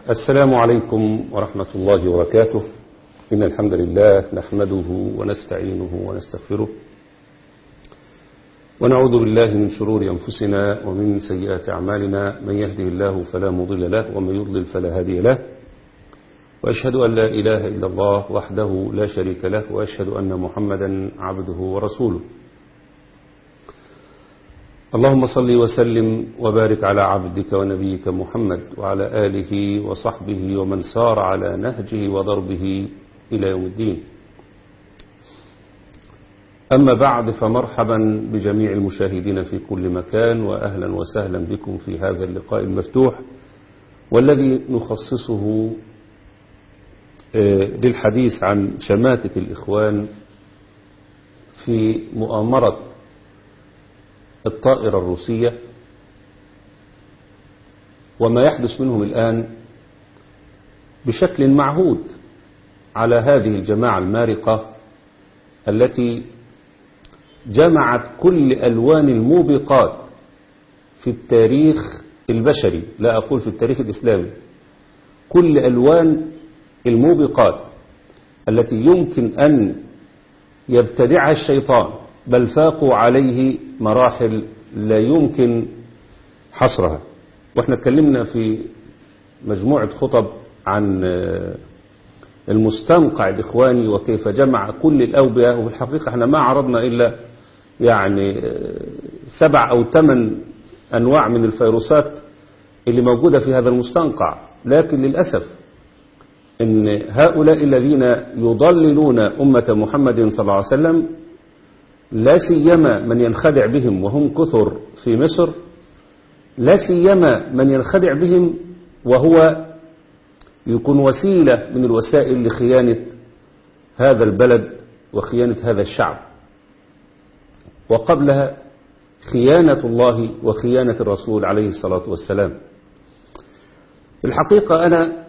السلام عليكم ورحمة الله وبركاته إن الحمد لله نحمده ونستعينه ونستغفره ونعوذ بالله من شرور أنفسنا ومن سيئات أعمالنا من يهده الله فلا مضل له ومن يضلل فلا هادي له وأشهد أن لا إله إلا الله وحده لا شريك له وأشهد أن محمدا عبده ورسوله اللهم صل وسلم وبارك على عبدك ونبيك محمد وعلى آله وصحبه ومن سار على نهجه وضربه إلى يوم الدين أما بعد فمرحبا بجميع المشاهدين في كل مكان وأهلا وسهلا بكم في هذا اللقاء المفتوح والذي نخصصه للحديث عن شماتة الإخوان في مؤامرة الطائرة الروسية وما يحدث منهم الآن بشكل معهود على هذه الجماعة المارقة التي جمعت كل ألوان الموبقات في التاريخ البشري لا أقول في التاريخ الإسلامي كل ألوان الموبقات التي يمكن أن يبتدعها الشيطان بل فاقوا عليه مراحل لا يمكن حصرها واحنا اتكلمنا في مجموعة خطب عن المستنقع الإخواني وكيف جمع كل الأوبئة وفي الحقيقة احنا ما عرضنا إلا يعني سبع أو ثمان أنواع من الفيروسات اللي موجودة في هذا المستنقع لكن للأسف ان هؤلاء الذين يضللون أمة محمد صلى الله عليه وسلم لا سيما من ينخدع بهم وهم كثر في مصر لا سيما من ينخدع بهم وهو يكون وسيلة من الوسائل لخيانة هذا البلد وخيانة هذا الشعب وقبلها خيانة الله وخيانة الرسول عليه الصلاة والسلام الحقيقة أنا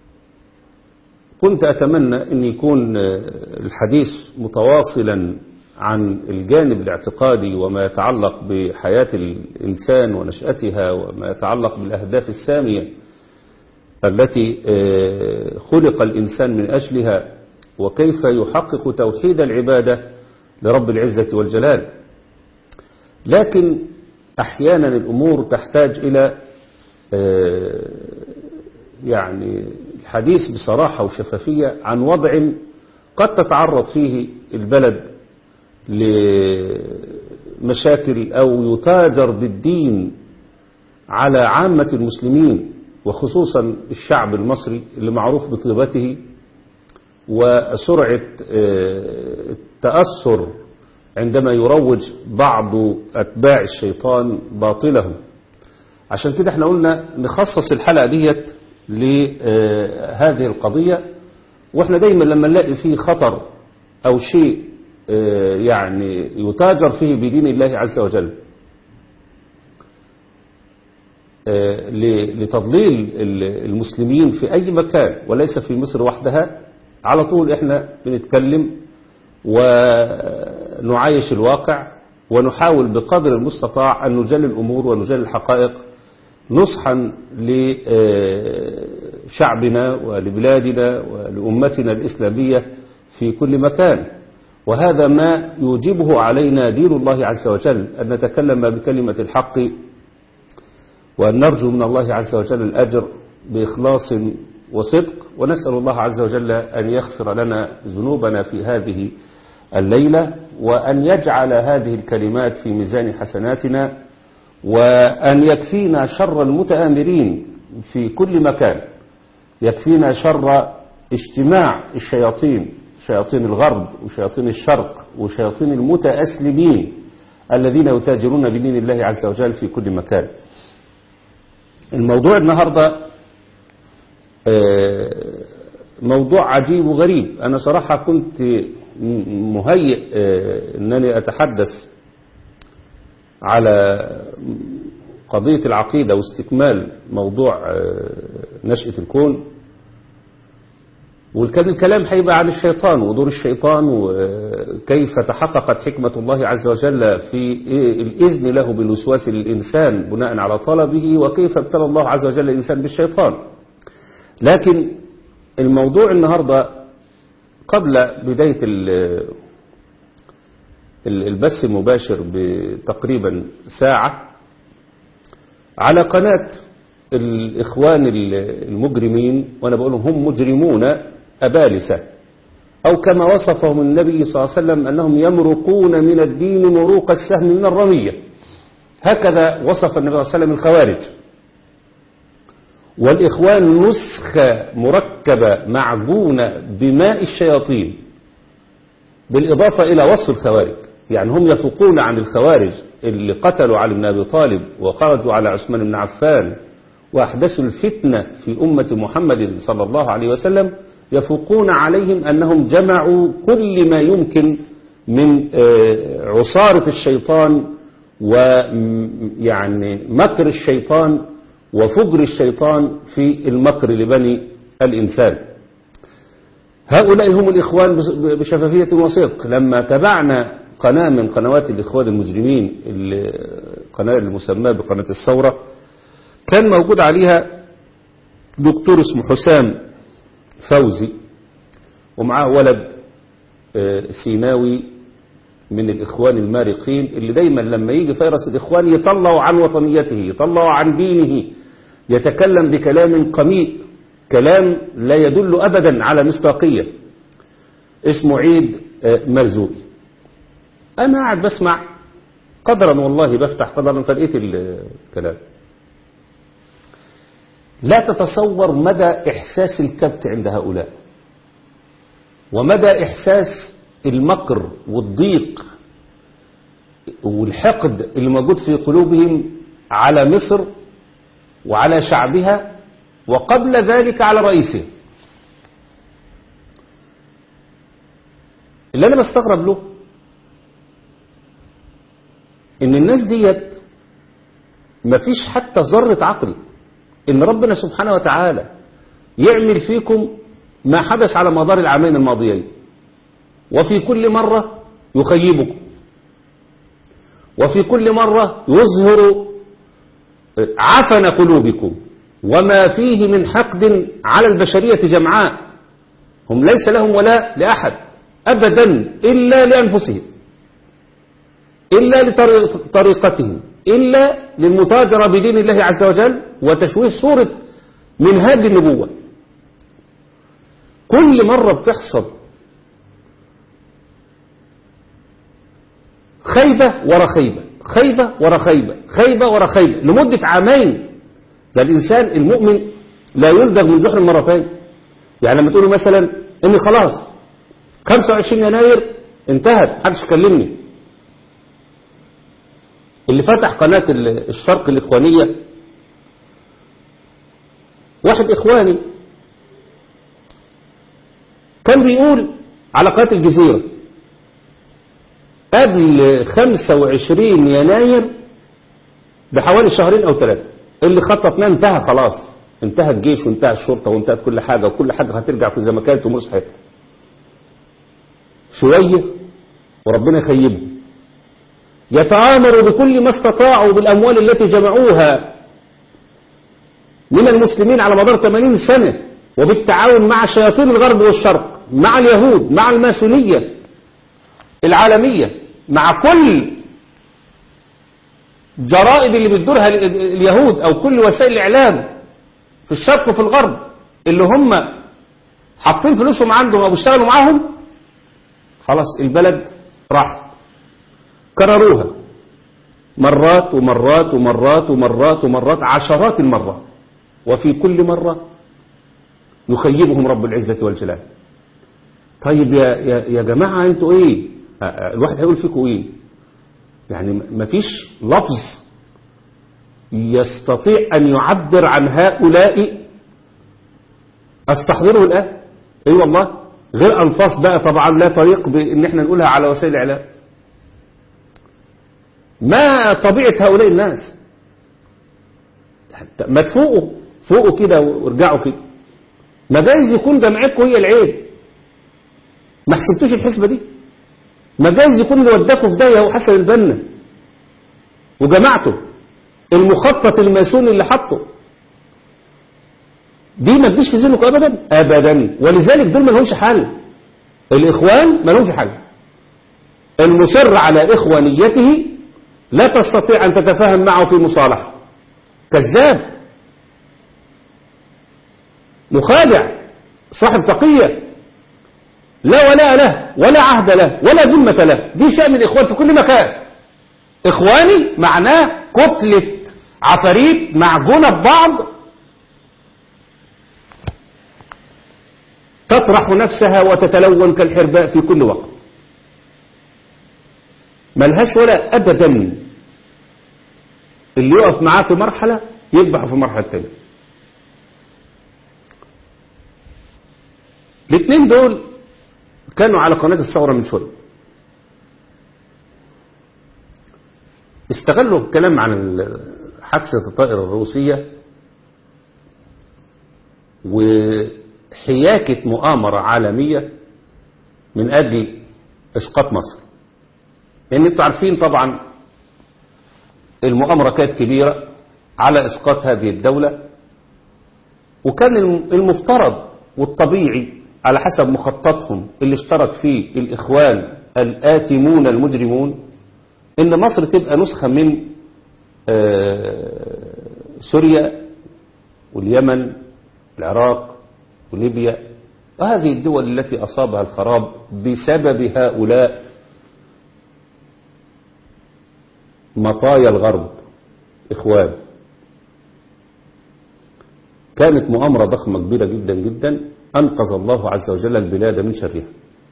كنت أتمنى أن يكون الحديث متواصلا عن الجانب الاعتقادي وما يتعلق بحياة الإنسان ونشأتها وما يتعلق بالأهداف السامية التي خلق الإنسان من أجلها وكيف يحقق توحيد العبادة لرب العزة والجلال لكن أحيانا الأمور تحتاج إلى يعني الحديث بصراحة وشفافية عن وضع قد تتعرض فيه البلد لمشاكل أو يتاجر بالدين على عامة المسلمين وخصوصا الشعب المصري اللي معروف بطيبته وسرعة التأثر عندما يروج بعض أتباع الشيطان باطله عشان كده احنا قلنا نخصص الحلقة ديت لهذه القضية واحنا دايما لما نلاقي فيه خطر أو شيء يعني يتاجر فيه بدين الله عز وجل لتضليل المسلمين في أي مكان وليس في مصر وحدها على طول احنا بنتكلم ونعايش الواقع ونحاول بقدر المستطاع أن نجل الأمور ونجل الحقائق نصحا لشعبنا ولبلادنا ولأمتنا الإسلامية في كل مكان وهذا ما يوجبه علينا دين الله عز وجل أن نتكلم بكلمة الحق وأن نرجو من الله عز وجل الأجر بإخلاص وصدق ونسأل الله عز وجل أن يغفر لنا ذنوبنا في هذه الليلة وأن يجعل هذه الكلمات في ميزان حسناتنا وأن يكفينا شر المتآمرين في كل مكان يكفينا شر اجتماع الشياطين شياطين الغرب وشياطين الشرق وشياطين المتأسلمين الذين يتاجرون بدين الله عز وجل في كل مكان الموضوع النهاردة موضوع عجيب وغريب أنا صراحة كنت مهيئ أنني أتحدث على قضية العقيدة واستكمال موضوع نشأة الكون وكان الكلام هيبقى عن الشيطان ودور الشيطان وكيف تحققت حكمة الله عز وجل في الإذن له بالوسواس للإنسان بناء على طلبه وكيف ابتلى الله عز وجل الإنسان بالشيطان لكن الموضوع النهاردة قبل بداية البث المباشر بتقريبا ساعة على قناة الإخوان المجرمين وأنا بقولهم هم مجرمون أبالسة أو كما وصفهم النبي صلى الله عليه وسلم أنهم يمرقون من الدين مروق السهم من الرمية هكذا وصف النبي صلى الله عليه وسلم الخوارج والإخوان نسخة مركبة معجونة بماء الشياطين بالإضافة إلى وصف الخوارج يعني هم يفوقون عن الخوارج اللي قتلوا علي بن أبي طالب وخرجوا على عثمان بن عفان وأحدثوا الفتنة في أمة محمد صلى الله عليه وسلم يفوقون عليهم أنهم جمعوا كل ما يمكن من عصارة الشيطان ويعني مكر الشيطان وفجر الشيطان في المكر لبني الإنسان هؤلاء هم الإخوان بشفافية وصدق لما تبعنا قناة من قنوات الإخوان المجرمين القناة المسماة بقناة الثورة كان موجود عليها دكتور اسمه حسام فوزي ومعاه ولد سيناوي من الإخوان المارقين اللي دايما لما يجي فيروس الإخوان يطلعوا عن وطنيته يطلعوا عن دينه يتكلم بكلام قميء كلام لا يدل أبدا على مصداقية اسمه عيد مرزوقي أنا قاعد بسمع قدرا والله بفتح قدرا فلقيت الكلام لا تتصور مدى إحساس الكبت عند هؤلاء ومدى إحساس المكر والضيق والحقد اللي موجود في قلوبهم على مصر وعلى شعبها وقبل ذلك على رئيسه اللي أنا بستغرب له إن الناس ديت مفيش حتى ذرة عقل إن ربنا سبحانه وتعالى يعمل فيكم ما حدث على مدار العامين الماضيين وفي كل مرة يخيبكم وفي كل مرة يظهر عفن قلوبكم وما فيه من حقد على البشرية جمعاء هم ليس لهم ولا لأحد أبدا إلا لأنفسهم إلا لطريقتهم إلا للمتاجرة بدين الله عز وجل وتشويه صورة منهاج النبوة كل مرة بتحصل خيبة ورا خيبة خيبة ورا خيبة خيبة ورا خيبة لمدة عامين ده الإنسان المؤمن لا يلدغ من جحر مرتين يعني لما تقولوا مثلا إن خلاص 25 يناير انتهت محدش كلمني اللي فتح قناة الشرق الإخوانية واحد إخواني كان بيقول على قناة الجزيرة قبل 25 يناير بحوالي شهرين أو ثلاثة اللي خططناه انتهى خلاص انتهى الجيش وانتهى الشرطة وانتهت كل حاجة وكل حاجة هترجع زي ما كانت ومصحف شوية وربنا يخيبهم يتآمروا بكل ما استطاعوا بالأموال التي جمعوها من المسلمين على مدار 80 سنة وبالتعاون مع شياطين الغرب والشرق مع اليهود مع الماسونية العالمية مع كل جرائد اللي بتدورها اليهود أو كل وسائل الإعلام في الشرق وفي الغرب اللي هم حاطين فلوسهم عندهم أو بيشتغلوا معاهم خلاص البلد راحت كرروها مرات ومرات ومرات ومرات ومرات عشرات المرات وفي كل مرة يخيبهم رب العزة والجلال طيب يا, يا, يا جماعة انتوا ايه الواحد هيقول فيكم ايه يعني مفيش لفظ يستطيع ان يعبر عن هؤلاء استحضره الان اي أيوة والله غير الفاظ بقى طبعا لا طريق بان احنا نقولها على وسائل الاعلام ما طبيعة هؤلاء الناس حتى ما تفوقوا فوقوا كده وارجعوا كده ما جايز يكون جمعتكم هي العيب ما حسبتوش الحسبة دي ما جايز يكون اللي وداكوا في داهيه هو حسن البنا وجماعته المخطط الماسوني اللي حطه دي ما تجيش في ذهنك ابدا ابدا ولذلك دول ما لهمش حل الاخوان ما لهمش حل المصر على اخوانيته لا تستطيع ان تتفاهم معه في مصالحه كذاب مخادع صاحب تقية لا ولاء له ولا عهد له ولا ذمة له دي شأن الإخوان في كل مكان إخواني معناه كتلة عفاريت معجونة ببعض تطرح نفسها وتتلون كالحرباء في كل وقت ملهاش ولا أبدا اللي يقف معاه في مرحلة يذبح في مرحلة تانية الاثنين دول كانوا على قناة الثورة من شوية استغلوا الكلام عن حادثة الطائرة الروسية وحياكة مؤامرة عالمية من أجل إسقاط مصر لأن انتوا عارفين طبعا المؤامرة كانت كبيرة على إسقاط هذه الدولة وكان المفترض والطبيعي على حسب مخططهم اللي اشترك فيه الإخوان الآثمون المجرمون إن مصر تبقى نسخة من سوريا واليمن العراق وليبيا وهذه الدول التي أصابها الخراب بسبب هؤلاء مطايا الغرب إخوان كانت مؤامرة ضخمة كبيرة جدا جدا أنقذ الله عز وجل البلاد من شرها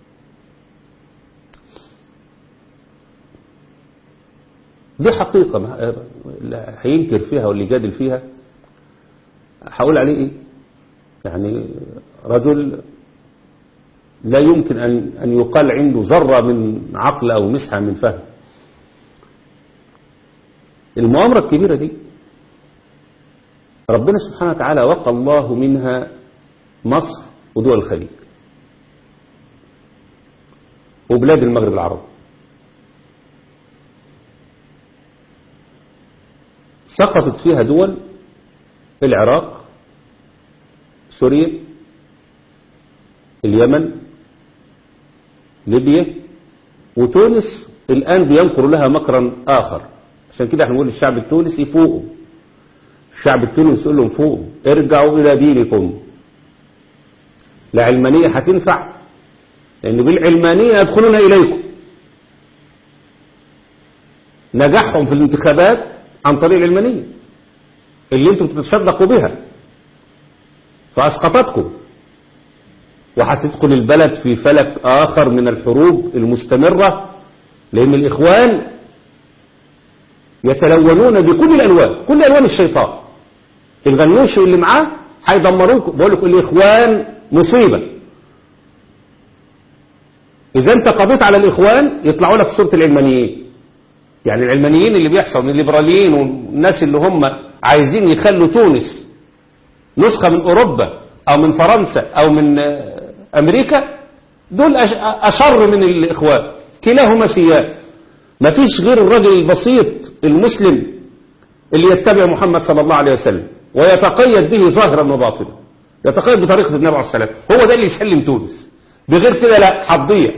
دي حقيقة هينكر فيها واللي جادل فيها هقول عليه ايه يعني رجل لا يمكن أن, أن يقال عنده ذرة من عقل أو مسحة من فهم المؤامرة الكبيرة دي ربنا سبحانه وتعالى وقى الله منها مصر ودول الخليج وبلاد المغرب العربي سقطت فيها دول العراق سوريا اليمن ليبيا وتونس الآن بينقر لها مكرا آخر عشان كده احنا بنقول للشعب التونسي فوقوا الشعب التونسي يقول لهم فوقوا ارجعوا إلى دينكم لا علمانية هتنفع لأن بالعلمانية يدخلون إليكم نجاحهم في الانتخابات عن طريق العلمانية اللي انتم تتصدقوا بها فأسقطتكم وهتدخل البلد في فلك آخر من الحروب المستمرة لأن الإخوان يتلونون بكل الألوان كل ألوان الشيطان الغنوش اللي معاه هيدمروك بقول لكم الإخوان مصيبة إذا أنت قضيت على الإخوان يطلعوا لك صورة العلمانيين يعني العلمانيين اللي بيحصل من الليبراليين والناس اللي هم عايزين يخلوا تونس نسخة من أوروبا أو من فرنسا أو من أمريكا دول أشر من الإخوان كلاهما سيئات ما فيش غير الرجل البسيط المسلم اللي يتبع محمد صلى الله عليه وسلم ويتقيد به ظاهرا وباطنا يتقيد بطريقة النبي عليه السلام هو ده اللي يسلم تونس بغير كده لا هتضيع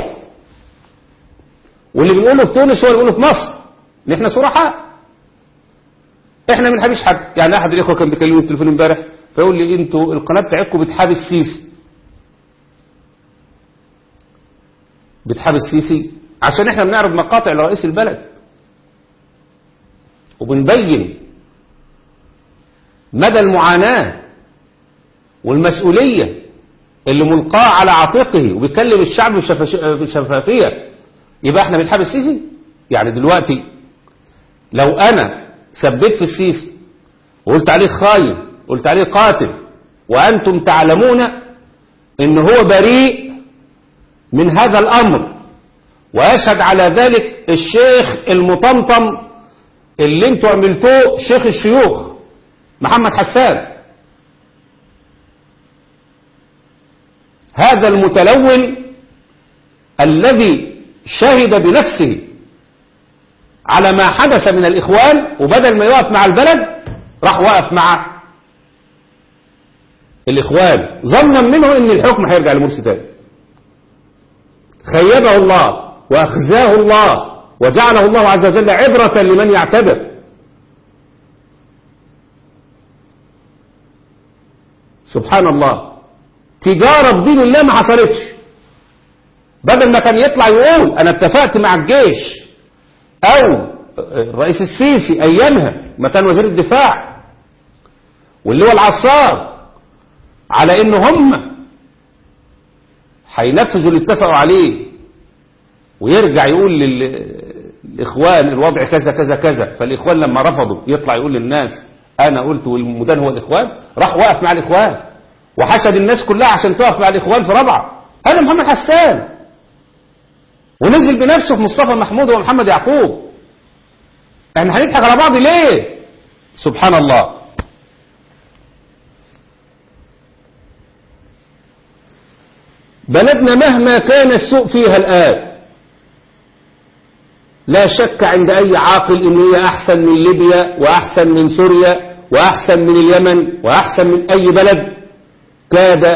واللي بنقوله في تونس هو اللي بنقوله في مصر ان احنا صرحاء احنا ما بنحبش حد يعني احد الاخوه كان بيكلمني في التليفون امبارح فيقول لي انتوا القناه بتاعتكم بتحابي السيسي بتحابي السيسي عشان احنا بنعرض مقاطع لرئيس البلد وبنبين مدى المعاناة والمسؤولية اللي ملقاة على عاتقه وبيكلم الشعب بشفافية يبقى احنا بنحب السيسي يعني دلوقتي لو انا سبيت في السيسي وقلت عليه خاين قلت عليه قاتل وانتم تعلمون ان هو بريء من هذا الامر ويشهد على ذلك الشيخ المطمطم اللي انتوا عملتوه شيخ الشيوخ محمد حسان هذا المتلون الذي شهد بنفسه على ما حدث من الإخوان وبدل ما يقف مع البلد راح وقف مع الإخوان ظنا منه أن الحكم هيرجع لمرسي تاني خيبه الله وأخزاه الله وجعله الله عز وجل عبرة لمن يعتبر سبحان الله تجارة بدين الله ما حصلتش بدل ما كان يطلع يقول أنا اتفقت مع الجيش أو الرئيس السيسي أيامها ما كان وزير الدفاع واللي هو العصار على إن هم هينفذوا اللي اتفقوا عليه ويرجع يقول للإخوان الوضع كذا كذا كذا فالإخوان لما رفضوا يطلع يقول للناس أنا قلت والمدان هو الإخوان راح وقف مع الإخوان وحشد الناس كلها عشان تقف مع الإخوان في ربعة هذا محمد حسان ونزل بنفسه في مصطفى محمود ومحمد يعقوب احنا هنضحك على بعض ليه سبحان الله بلدنا مهما كان السوء فيها الآن لا شك عند أي عاقل إن هي أحسن من ليبيا وأحسن من سوريا وأحسن من اليمن وأحسن من أي بلد كاد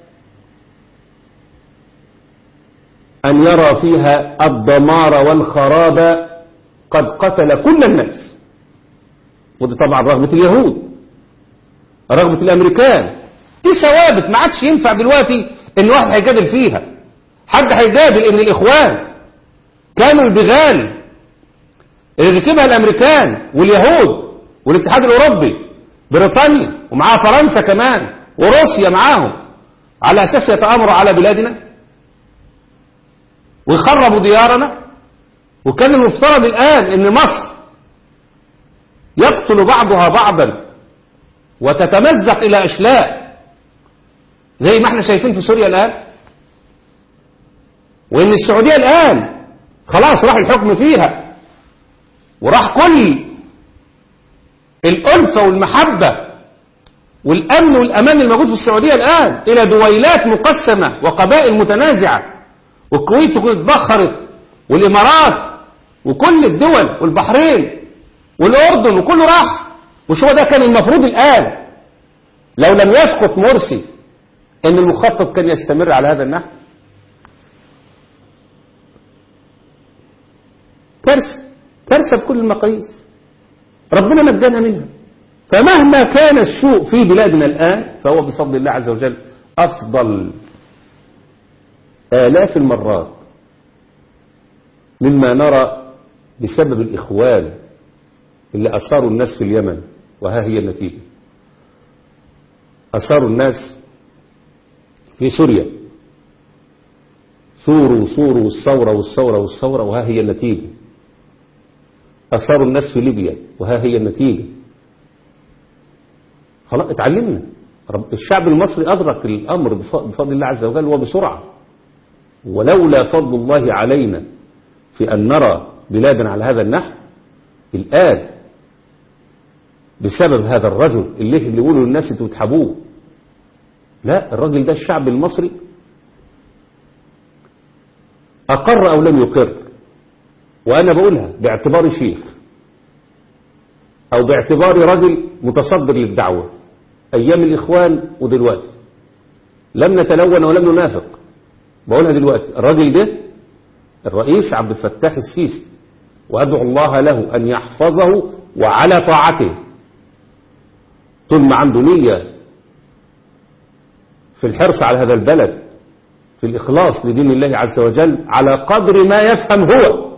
أن يرى فيها الدمار والخراب قد قتل كل الناس وده طبعا رغبة اليهود رغبة الأمريكان دي ثوابت ما عادش ينفع دلوقتي ان واحد هيجادل فيها حد هيجادل ان الإخوان كانوا البغال اللي ركبها الأمريكان واليهود والاتحاد الأوروبي بريطانيا ومعاها فرنسا كمان وروسيا معاهم على أساس يتآمروا على بلادنا ويخربوا ديارنا وكان المفترض الآن ان مصر يقتل بعضها بعضا وتتمزق إلى أشلاء زي ما احنا شايفين في سوريا الآن وإن السعودية الآن خلاص راح الحكم فيها وراح كل الألفة والمحبة والأمن والأمان الموجود في السعودية الآن إلى دويلات مقسمة وقبائل متنازعة والكويت تكون اتبخرت والإمارات وكل الدول والبحرين والأردن وكله راح مش هو ده كان المفروض الآن لو لم يسقط مرسي ان المخطط كان يستمر على هذا النحو كارثة كارثة بكل المقاييس ربنا نجانا منها فمهما كان السوء في بلادنا الآن فهو بفضل الله عز وجل أفضل آلاف المرات مما نرى بسبب الإخوان اللي أثاروا الناس في اليمن وها هي النتيجة أثاروا الناس في سوريا ثوروا ثوروا والثورة والثورة والثورة وها هي النتيجة أثاروا الناس في ليبيا وها هي النتيجة خلاص اتعلمنا الشعب المصري أدرك الأمر بفضل الله عز وجل وبسرعة ولولا فضل الله علينا في أن نرى بلادا على هذا النحو الآن بسبب هذا الرجل اللي اللي يقولوا للناس انتوا بتحبوه لا الراجل ده الشعب المصري أقر أو لم يقر وأنا بقولها باعتباري شيخ أو باعتباري رجل متصدر للدعوة أيام الإخوان ودلوقتي لم نتلون ولم ننافق بقولها دلوقتي الراجل ده الرئيس عبد الفتاح السيسي وأدعو الله له أن يحفظه وعلى طاعته طول ما عنده نية في الحرص على هذا البلد في الإخلاص لدين الله عز وجل على قدر ما يفهم هو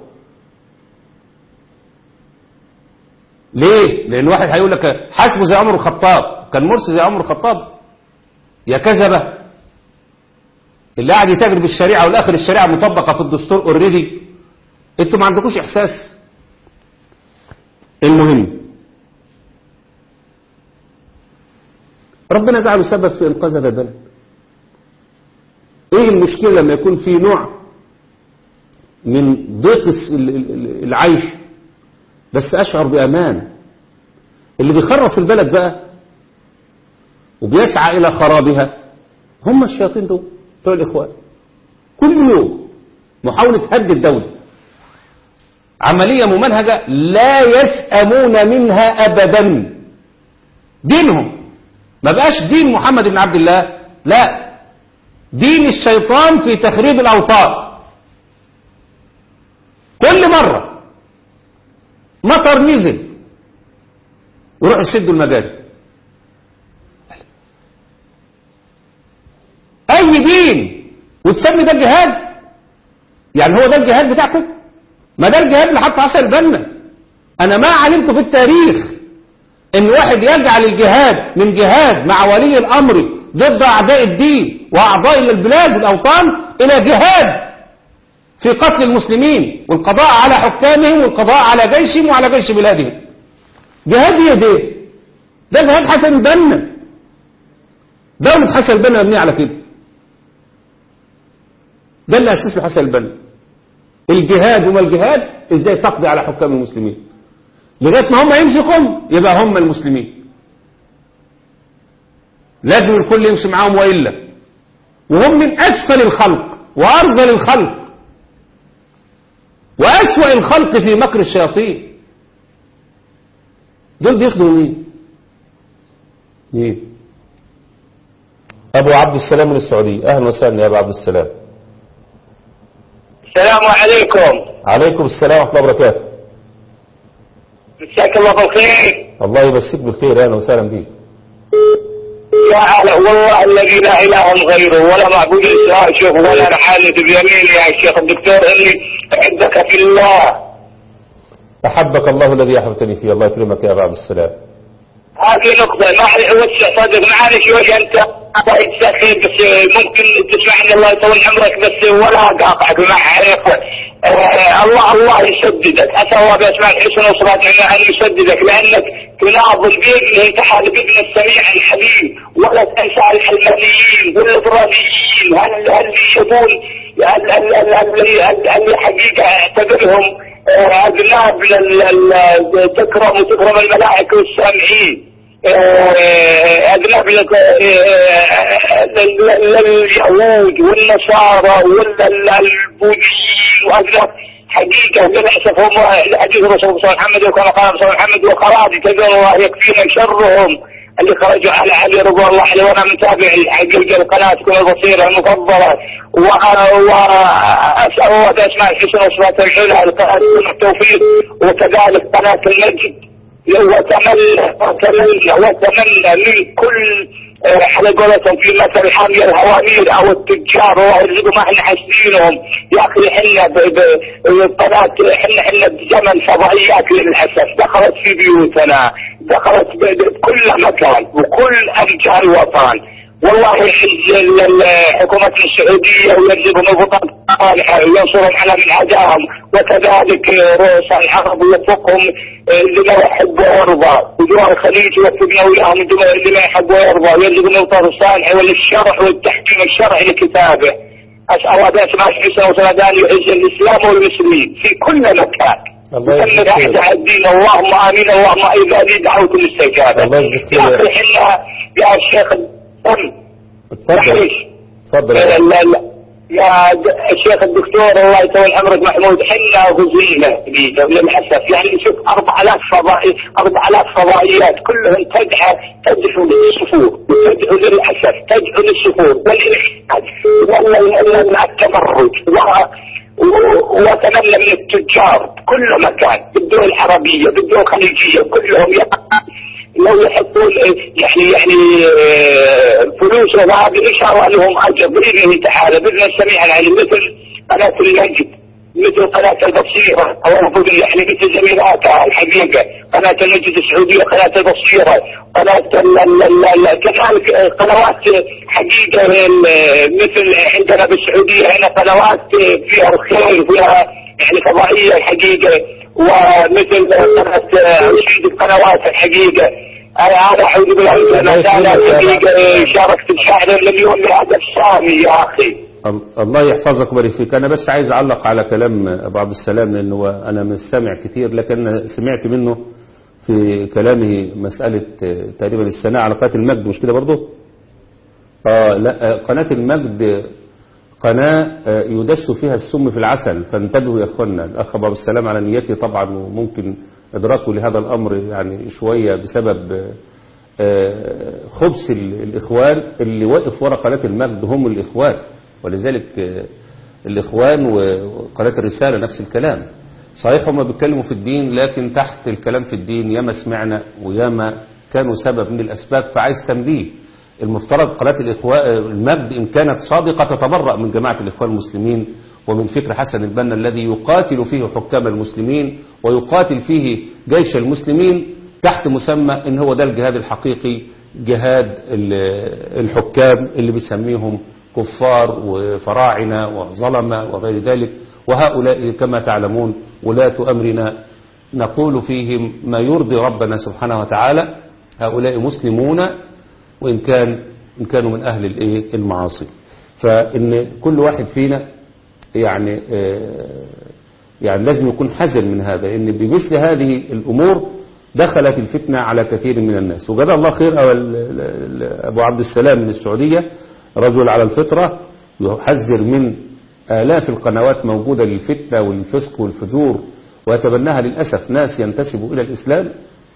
ليه؟ لأن واحد هيقول لك حاسبه زي عمر الخطاب كان مرسي زي عمر الخطاب يا كذبة اللي قاعد يتاجر بالشريعة والآخر الشريعة مطبقة في الدستور اوريدي انتوا ما عندكوش إحساس المهم ربنا جعله سبب في إنقاذ هذا البلد ايه المشكلة لما يكون في نوع من ضيق العيش بس أشعر بأمان اللي بيخرف في البلد بقى وبيسعى إلى خرابها هم الشياطين دول بتوع الإخوان كل يوم محاولة هد الدولة عملية ممنهجة لا يسأمون منها أبدا دينهم ما بقاش دين محمد بن عبد الله لا دين الشيطان في تخريب الأوطان كل مرة مطر نزل يروح يسدوا المجاري أي دين وتسمي ده الجهاد يعني هو ده الجهاد بتاعكم ما ده الجهاد اللي حط عسل البنا أنا ما علمت في التاريخ إن واحد يجعل الجهاد من جهاد مع ولي الأمر ضد أعداء الدين وأعضاء البلاد والأوطان إلى جهاد في قتل المسلمين والقضاء على حكامهم والقضاء على جيشهم وعلى جيش بلادهم جهاد ايه ده ده جهاد حسن البنا دولة حسن البنا مبنية على كده ده اللي أسس حسن البنا الجهاد وما الجهاد ازاي تقضي على حكام المسلمين لغاية ما هم يمسكهم يبقى هم المسلمين لازم الكل يمشي معاهم وإلا وهم من أسفل الخلق وأرذل الخلق وأسوأ الخلق في مكر الشياطين دول بيخدموا مين مين أبو عبد السلام من السعودية أهلا وسهلا يا أبو عبد السلام السلام عليكم عليكم السلام ورحمة الله وبركاته مساك الله بالخير الله يمسيك بالخير أهلا وسهلا بيك يا أهلا والله الذي لا إله غيره ولا معبود إلا شيخ ولا رحالة بيميني يا شيخ الدكتور إني أحبك في الله أحبك الله الذي أحبتني فيه الله يكرمك يا أبو عبد السلام هذه نقطة ما وسع صدق معلش شوي أنت سخي بس ممكن تسمعني الله يطول عمرك بس ولا قاطعك ما عليك آه الله الله يسددك أسأل الله بأسماء الحسنى وصفات أن يسددك لأنك تناظر بإذنه تعال بإذن السميع الحبيب ولا تنسى الحلمانيين والإبرانيين هل هل يشوفون اللي حقيقة اعتبرهم أذناب تكرم وتكرم الملائكة والسامعين أذنب لليهود والنصارى والبوذيين وأذنب حقيقة للأسف هم حديث الرسول صلى الله عليه وسلم وكما قال صلى الله عليه وسلم وخراج كذا الله يكفينا شرهم اللي خرجوا على علي رضوان الله عليه وانا متابع حقيقه القناتكم البصيره المفضله واسال الله باسماء الحسنى وصفات العلى القناه التوفيق وكذلك قناه المجد واتمنى واتمنى واتمنى من كل على قولتهم في مثل حامي الهوامير او التجار الله يرزقهم ما احنا حاسبينهم يا اخي احنا بقناه احنا احنا بزمن فضائيات للاسف دخلت في بيوتنا دخلت بكل مكان وكل ارجاء الوطن والله يحز حكومة السعودية ويرزقهم الوطن صالحة وينصرهم على من عداهم وكذلك رؤساء العرب ويوفقهم لما يحب ويرضى ودول الخليج يوفقنا وياهم لما يحب ويرضى ويرزقهم الوطن الصالح وللشرع والتحكيم الشرعي لكتابه أسأل الله بأسماء حسنى وسندان يعز الإسلام والمسلمين في كل مكان الله يسمى أحد الدين اللهم آمين اللهم إذا لي دعوة مستجابة الله يجزيك يا خير. أخي حنا يا شيخ اتفضل اتفضل لا يا لا لا يا د- الشيخ الدكتور الله يطول عمرك محمود حنا غزينا جديدة للأسف يعني شوف 4000 فضائي 4000 فضائيات كلهم تدعى تدعو للصفور وتدعو للأسف تدعو للصفور والإلحاد ولا ولا مع التمرد و- و- واتمنى من التجار كل مكان بالدول العربية بالدول الخليجية كلهم يا- لو يحطون يعني يعني آه، فلوسهم هذه ان شاء الله لهم اجر باذنه تعالى باذن السميع العليم مثل قناه المجد مثل قناه البصيره او المفروض يعني مثل زميلاتها الحقيقه قناه المجد السعوديه قناه البصيره قناه ال- ال- ال- ال- كذلك آه، قنوات حقيقه ال- مثل عندنا بالسعوديه هنا قنوات فيها الخير فيها يعني فضائيه الحقيقه ومثل قناه آه، رشيد القنوات الحقيقه انا انا اعوذ بالله من الشيطان الحقيقه شاركت الشهر المليون لهذا السامي يا اخي ال- الله يحفظك ويبارك فيك انا بس عايز اعلق على كلام ابو عبد السلام لانه هو انا مش سامع كتير لكن أنا سمعت منه في كلامه مسألة آه، تقريبا الثناء على قناة المجد مش كده برضه اه لا آه، قناة المجد قناة آه، يدس فيها السم في العسل فانتبهوا يا اخوانا الاخ ابو عبد السلام على نيته طبعا وممكن ادراكه لهذا الامر يعني شوية بسبب آه، آه، خبث ال- الإخوان اللي واقف ورا قناة المجد هم الإخوان ولذلك آه، الإخوان وقناة الرسالة نفس الكلام صحيح هم بيتكلموا في الدين لكن تحت الكلام في الدين ياما سمعنا وياما كانوا سبب من الأسباب فعايز تنبيه المفترض قناة الإخوان المجد إن كانت صادقة تتبرأ من جماعة الإخوان المسلمين ومن فكر حسن البنا الذي يقاتل فيه حكام المسلمين ويقاتل فيه جيش المسلمين تحت مسمى ان هو ده الجهاد الحقيقي جهاد ال- الحكام اللي بيسميهم كفار وفراعنة وظلمة وغير ذلك وهؤلاء كما تعلمون ولاة أمرنا نقول فيهم ما يرضي ربنا سبحانه وتعالى هؤلاء مسلمون وإن كان إن كانوا من أهل الإيه المعاصي فإن كل واحد فينا يعني آه، يعني لازم يكون حذر من هذا ان بمثل هذه الامور دخلت الفتنه على كثير من الناس وجزاه الله خير أو ال- ال- ال- ابو عبد السلام من السعوديه رجل على الفطره يحذر من الاف القنوات موجوده للفتنه والفسق والفجور ويتبناها للاسف ناس ينتسبوا الى الاسلام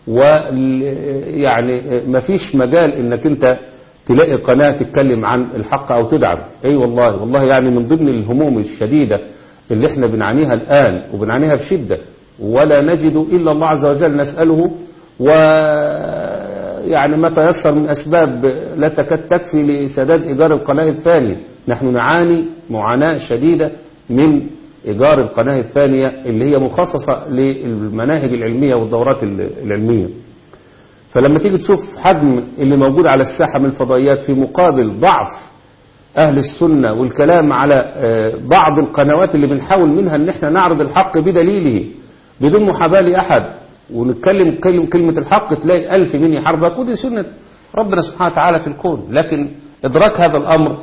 ويعني ما فيش مجال انك انت تلاقي قناة تتكلم عن الحق او تدعم اي أيوة والله والله يعني من ضمن الهموم الشديدة اللي احنا بنعانيها الان وبنعانيها بشدة ولا نجد الا الله عز وجل نسأله و يعني ما تيسر من اسباب لا تكاد تكفي لسداد ايجار القناة الثانية نحن نعاني معاناة شديدة من إيجار القناة الثانية اللي هي مخصصة للمناهج العلمية والدورات العلمية فلما تيجي تشوف حجم اللي موجود على الساحة من الفضائيات في مقابل ضعف أهل السنة والكلام على آه، بعض القنوات اللي بنحاول منها ان احنا نعرض الحق بدليله بدون محاباة لأحد ونتكلم كلم كلمة الحق تلاقي ألف من يحاربك ودي سنة ربنا سبحانه وتعالى في الكون لكن إدراك هذا الأمر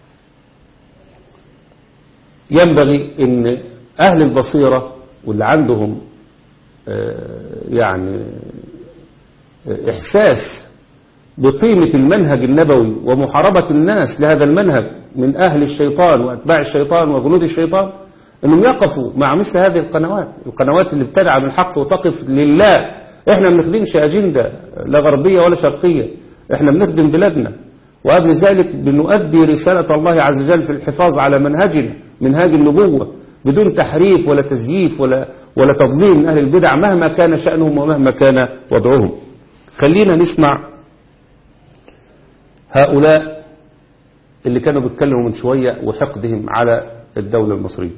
ينبغي ان اهل البصيرة واللي عندهم آه، يعني آه، احساس بقيمة المنهج النبوي ومحاربة الناس لهذا المنهج من اهل الشيطان واتباع الشيطان وجنود الشيطان انهم يقفوا مع مثل هذه القنوات القنوات اللي بتدعم الحق وتقف لله احنا ما بنخدمش اجندة لا غربية ولا شرقية احنا بنخدم بلادنا وقبل ذلك بنؤدي رسالة الله عز وجل في الحفاظ على منهجنا منهاج النبوة بدون تحريف ولا تزييف ولا ولا تضليل من أهل البدع مهما كان شأنهم ومهما كان وضعهم خلينا نسمع هؤلاء اللي كانوا بيتكلموا من شوية وحقدهم على الدولة المصرية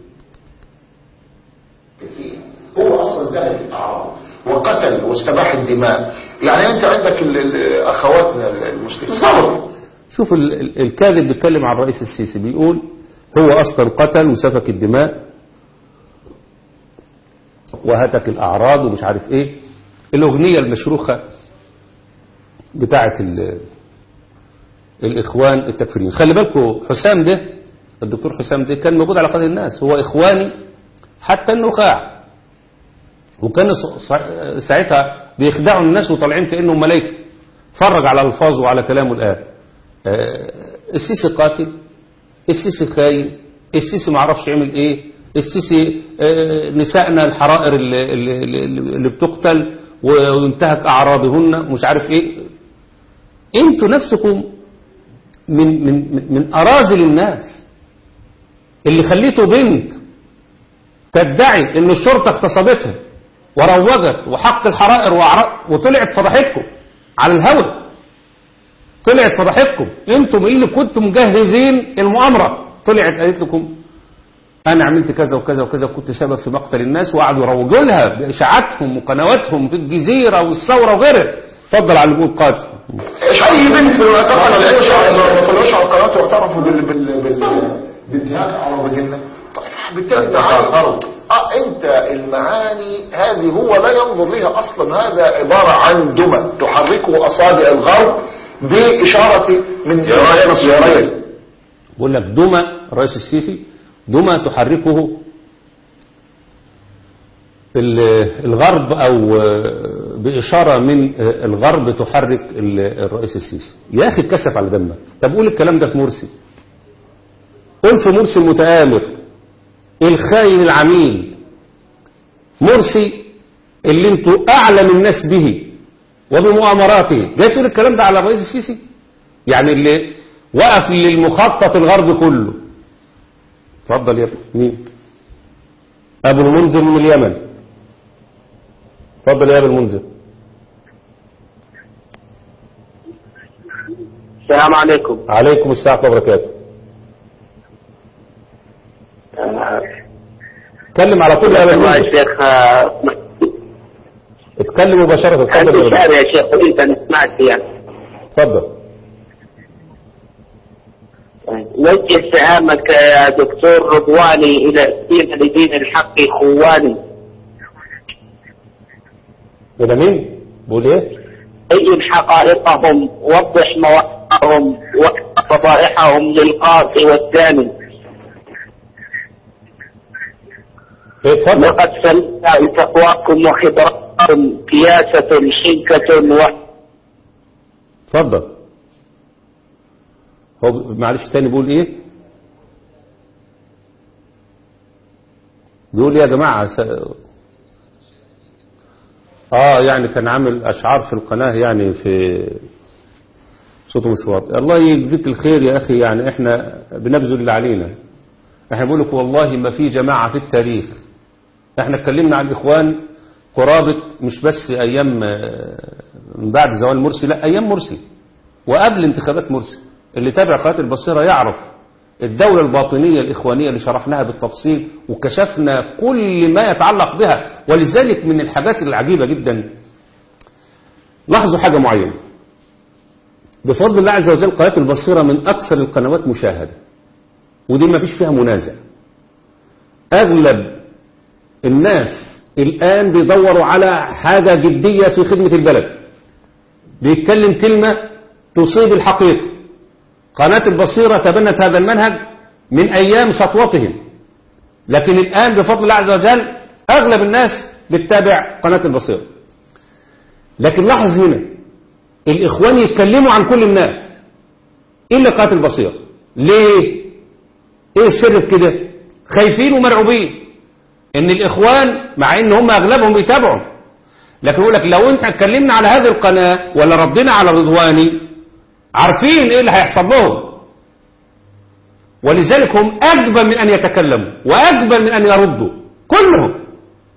هو اصلا ذهب الطعام وقتل واستباح الدماء يعني انت عندك ال- ال- اخواتنا المسلمين صبروا شوف ال- ال- الكاذب بيتكلم عن الرئيس السيسي بيقول هو أصلا قتل وسفك الدماء وهتك الأعراض ومش عارف إيه الأغنية المشروخة بتاعة ال- الإخوان التكفيريين خلي بالكم حسام ده الدكتور حسام ده كان موجود على قناة الناس هو إخواني حتى النخاع وكان ص- ص- ساعتها بيخدعوا الناس وطالعين كأنهم ملايكة فرج على الفاظه وعلى كلامه الآن آه، السيسي قاتل السيسي خاين السيسي ما عرفش يعمل ايه السيسي آه، نسائنا الحرائر اللي, اللي, اللي بتقتل وينتهك اعراضهن مش عارف ايه انتوا نفسكم من من من- من اراذل الناس اللي خليته بنت تدعي ان الشرطه اغتصبتها وروجت وحق الحرائر وأعراض- وطلعت فضحتكم على الهوى طلعت فضحتكم انتم اللي كنتم مجهزين المؤامرة طلعت قالت لكم انا عملت كذا وكذا وكذا وكنت سبب في مقتل الناس وقعدوا يروجوا لها باشاعاتهم وقنواتهم في الجزيرة والثورة وغيرها اتفضل على الجول قاتل ايش اي بنت لو اعتقد الاشعر ما طلعوش على القناه واعترفوا بال بال بال بانتهاك اعراض الجنه طيب بالتالي المعاني اه انت المعاني هذه هو لا ينظر لها اصلا هذا عباره عن دمى تحركه اصابع الغرب باشاره من يا بقول لك دمى الرئيس السيسي دمى تحركه ال- الغرب او آه، باشاره من آه، الغرب تحرك ال- الرئيس السيسي يا اخي اتكسف على دمك طب قول الكلام ده في مرسي قول في مرسي المتآمر الخاين العميل مرسي اللي انتوا اعلم الناس به وبمؤامراته جاي تقول الكلام ده على الرئيس السيسي يعني اللي وقف للمخطط الغربي كله اتفضل يا ابني مين ابو المنذر من اليمن اتفضل يا ابو المنذر السلام عليكم عليكم السلام ورحمه الله وبركاته اتكلم على طول يا ابو والله المنذر يا شيخ آه، اتكلم مباشره اتفضل عندي يا أبو شعر المنذر. يا شيخ قلت انا سمعت يعني اتفضل وجه سهامك يا دكتور رضواني الى الدين لدين الحق خواني الى مين بقول ايه بين حقائقهم وضح مواقفهم وفضائحهم للقاصي والثاني ايه اتفضل لقد سلمنا بتقواكم وخبراتكم قياسة شنكة و اتفضل هو ب- معلش تاني بيقول ايه بيقول ايه يا جماعة س... اه يعني كان عامل اشعار في القناة يعني في صوته مش واضح الله يجزيك الخير يا اخي يعني احنا بنبذل اللي علينا احنا بقول لك والله ما في جماعة في التاريخ احنا اتكلمنا عن الاخوان قرابة مش بس ايام آه، من بعد زوال مرسي لا ايام مرسي وقبل انتخابات مرسي اللي تابع قناة البصيرة يعرف الدولة الباطنية الإخوانية اللي شرحناها بالتفصيل وكشفنا كل ما يتعلق بها ولذلك من الحاجات العجيبة جدا لاحظوا حاجة معينة بفضل الله عز وجل قناة البصيرة من أكثر القنوات مشاهدة ودي ما فيش فيها منازع أغلب الناس الآن بيدوروا على حاجة جدية في خدمة البلد بيتكلم كلمة تصيب الحقيقة قناة البصيرة تبنت هذا المنهج من أيام سطوتهم لكن الآن بفضل الله عز وجل أغلب الناس بتتابع قناة البصيرة لكن لاحظ هنا الإخوان يتكلموا عن كل الناس إلا قناة البصيرة ليه؟ إيه السر في كده؟ خايفين ومرعوبين إن الإخوان مع إن هم أغلبهم بيتابعوا لكن يقول لك لو انت اتكلمنا على هذه القناة ولا ردنا على رضواني عارفين ايه اللي هيحصل لهم ولذلك هم اجبن من ان يتكلموا واجبن من ان يردوا كلهم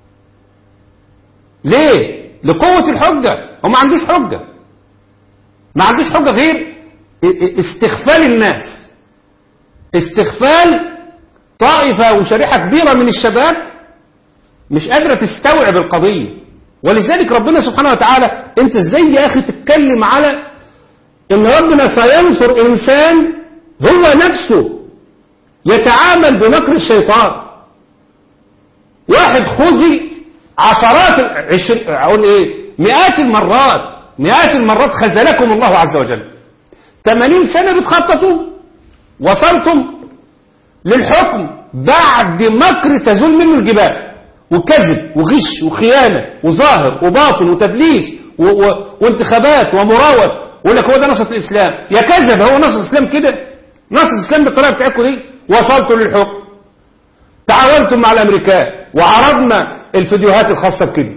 ليه لقوة الحجة هم ما عندوش حجة ما عندوش حجة غير استغفال الناس استغفال طائفة وشريحة كبيرة من الشباب مش قادرة تستوعب القضية ولذلك ربنا سبحانه وتعالى انت ازاي يا اخي تتكلم على ان ربنا سينصر انسان هو نفسه يتعامل بمكر الشيطان واحد خزي عشرات عشر اقول ايه مئات المرات مئات المرات خذلكم الله عز وجل 80 سنة بتخططوا وصلتم للحكم بعد مكر تزول منه الجبال وكذب وغش وخيانة وظاهر وباطل وتدليس و و وانتخابات ومراوة ويقول لك هو ده نصرة الإسلام يا كذب هو نصر الإسلام كده نصر الإسلام بالطريقة بتاعتكم دي وصلتوا للحكم تعاونتم مع الأمريكان وعرضنا الفيديوهات الخاصة بكده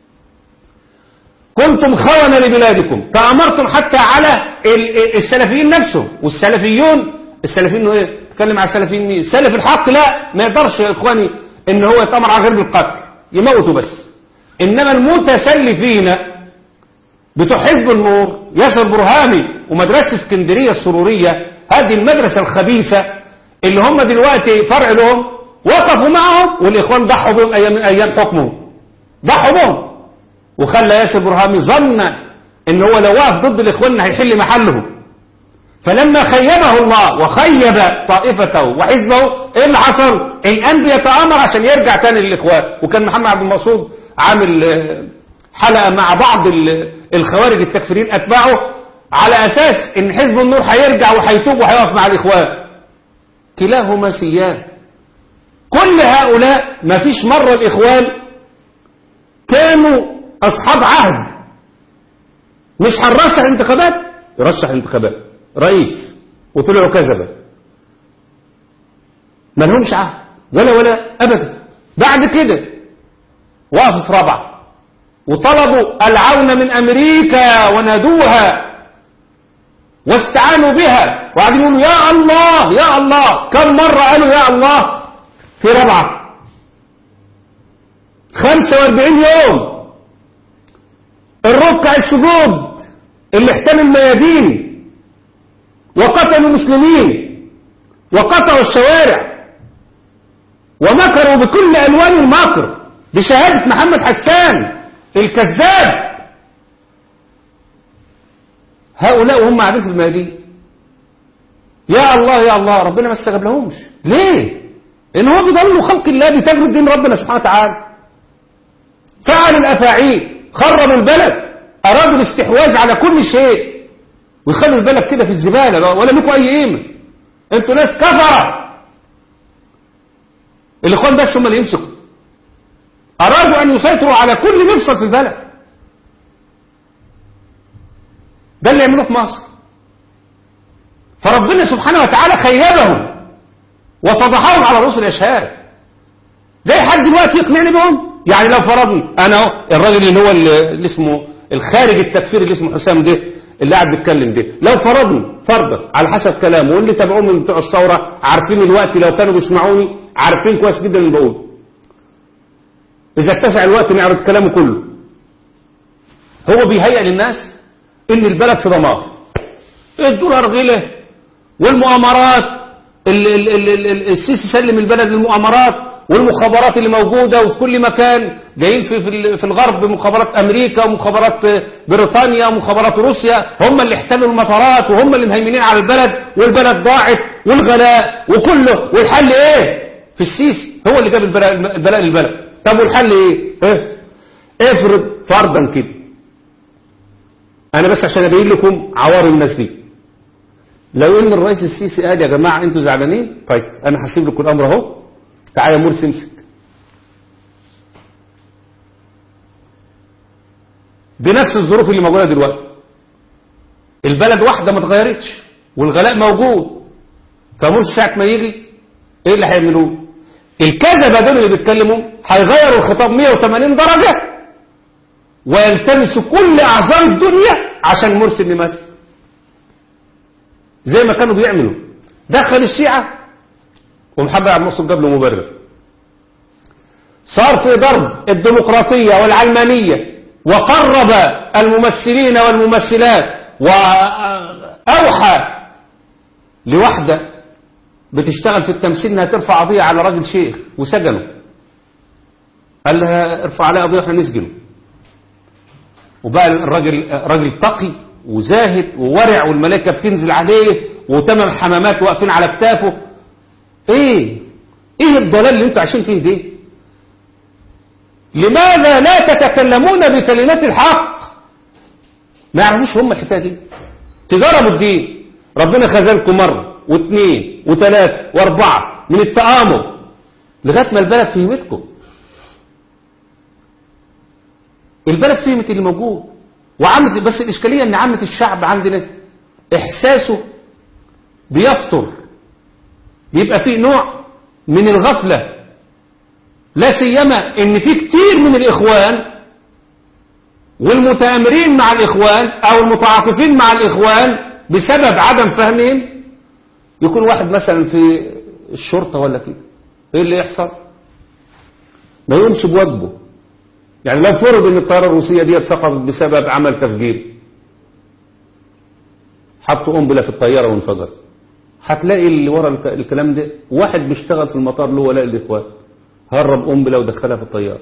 كنتم خونة لبلادكم تأمرتم حتى على ال- السلفيين نفسهم والسلفيون السلفيين هو ايه تتكلم على السلفيين مين السلف الحق لا ما يقدرش يا اخواني ان هو يتأمر على غير بالقتل يموتوا بس انما المتسلفين بتوع حزب النور ياسر برهامي ومدرسة اسكندرية السرورية هذه المدرسة الخبيثة اللي هم دلوقتي فرع لهم وقفوا معهم والإخوان ضحوا بهم أيام من أيام حكمهم ضحوا بهم وخلى ياسر برهامي ظن ان هو لو وقف ضد الإخوان هيحل محلهم فلما خيبه الله وخيب طائفته وحزبه ايه اللي حصل الان بيتآمر عشان يرجع تاني للإخوان وكان محمد عبد المقصود عامل آه، حلقة مع بعض ال- الخوارج التكفيرين أتباعه على أساس إن حزب النور هيرجع وهيتوب وهيقف مع الإخوان كلاهما سيان كل هؤلاء ما فيش مرة الإخوان كانوا أصحاب عهد مش هنرشح انتخابات يرشح انتخابات رئيس وطلعوا كذبة ما لهمش عهد ولا ولا أبدا بعد كده وقفوا في رابعه وطلبوا العون من أمريكا ونادوها واستعانوا بها وقاعدين يقولوا يا الله يا الله كم مرة قالوا يا الله في ربعة 45 يوم الركع السجود اللي احتلوا الميادين وقتلوا مسلمين وقطعوا الشوارع ومكروا بكل ألوان المكر بشهادة محمد حسان الكذاب هؤلاء وهم قاعدين في الميادين يا الله يا الله ربنا ما استجاب لهمش ليه؟ لأن هو بيضلوا خلق الله بتجرد دين ربنا سبحانه وتعالى فعل الأفاعيل خربوا البلد أرادوا الاستحواذ على كل شيء ويخلوا البلد كده في الزبالة ولا لكم أي قيمة انتوا ناس كفرة الإخوان بس هم اللي يمسكوا أرادوا أن يسيطروا على كل مفصل في البلد ده اللي يعملوه في مصر فربنا سبحانه وتعالى خيبهم وفضحهم على رؤوس الأشهاد ده حد دلوقتي يقنعني بهم يعني لو فرضنا أنا أهو الراجل اللي هو اللي اسمه الخارج التكفير اللي اسمه حسام ده اللي قاعد بيتكلم ده لو فرضنا فرضا على حسب كلامه واللي تابعوه من بتوع الثوره عارفين الوقت لو كانوا بيسمعوني عارفين كويس جدا اللي بقوله اذا اتسع الوقت نعرض كلامه كله هو بيهيئ للناس ان البلد في دمار الدولار غله والمؤامرات ال- ال- ال- ال- ال- السيسي سلم البلد للمؤامرات والمخابرات اللي موجودة وفي كل مكان جايين في في ال- في الغرب مخابرات أمريكا ومخابرات بريطانيا ومخابرات روسيا هم اللي احتلوا المطارات وهم اللي مهيمنين على البلد والبلد ضاعت والغلاء وكله والحل ايه في السيسي هو اللي جاب البلاء البلاء للبلد طب والحل ايه اه؟ افرض فرضا كده انا بس عشان ابين لكم عوار الناس دي لو ان الرئيس السيسي قال يا جماعه انتوا زعلانين طيب انا هسيب لكم الامر اهو تعالى يا مرسي امسك بنفس الظروف اللي موجوده دلوقتي البلد واحده ما اتغيرتش والغلاء موجود فمرسي ساعه ما يجي ايه اللي هيعملوه الكذبه دول اللي بيتكلموا هيغيروا الخطاب 180 درجه ويلتمسوا كل اعذار الدنيا عشان مرسي اللي ماسك زي ما كانوا بيعملوا دخل الشيعة ومحمد عبد الناصر جاب له مبرر صار في ضرب الديمقراطية والعلمانية وقرب الممثلين والممثلات وأوحى لوحدة بتشتغل في التمثيل انها ترفع قضية على راجل شيخ وسجنه قال لها ارفع عليها قضية احنا نسجنه وبقى الراجل راجل تقي وزاهد وورع والملائكة بتنزل عليه وتمام حمامات واقفين على كتافه ايه ايه الضلال اللي انتوا عايشين فيه دي لماذا لا تتكلمون بكلمات الحق ما يعرفوش هم الحكايه دي تجربوا الدين ربنا خذلكم مرة واثنين وثلاثة واربعة من التآمر لغاية ما البلد فهمتكم البلد فهمت اللي موجود وعامة بس الإشكالية أن عامة الشعب عندنا إحساسه بيفطر بيبقى فيه نوع من الغفلة لا سيما ان في كتير من الإخوان والمتآمرين مع الإخوان أو المتعاطفين مع الإخوان بسبب عدم فهمهم يكون واحد مثلا في الشرطة ولا كده ايه اللي يحصل ما يقومش بواجبه يعني لو فرض ان الطيارة الروسية دي سقطت بسبب عمل تفجير حطوا قنبلة في الطيارة وانفجر هتلاقي اللي ورا الك- الكلام ده واحد بيشتغل في المطار له ولاء الاخوان هرب قنبلة ودخلها في الطيارة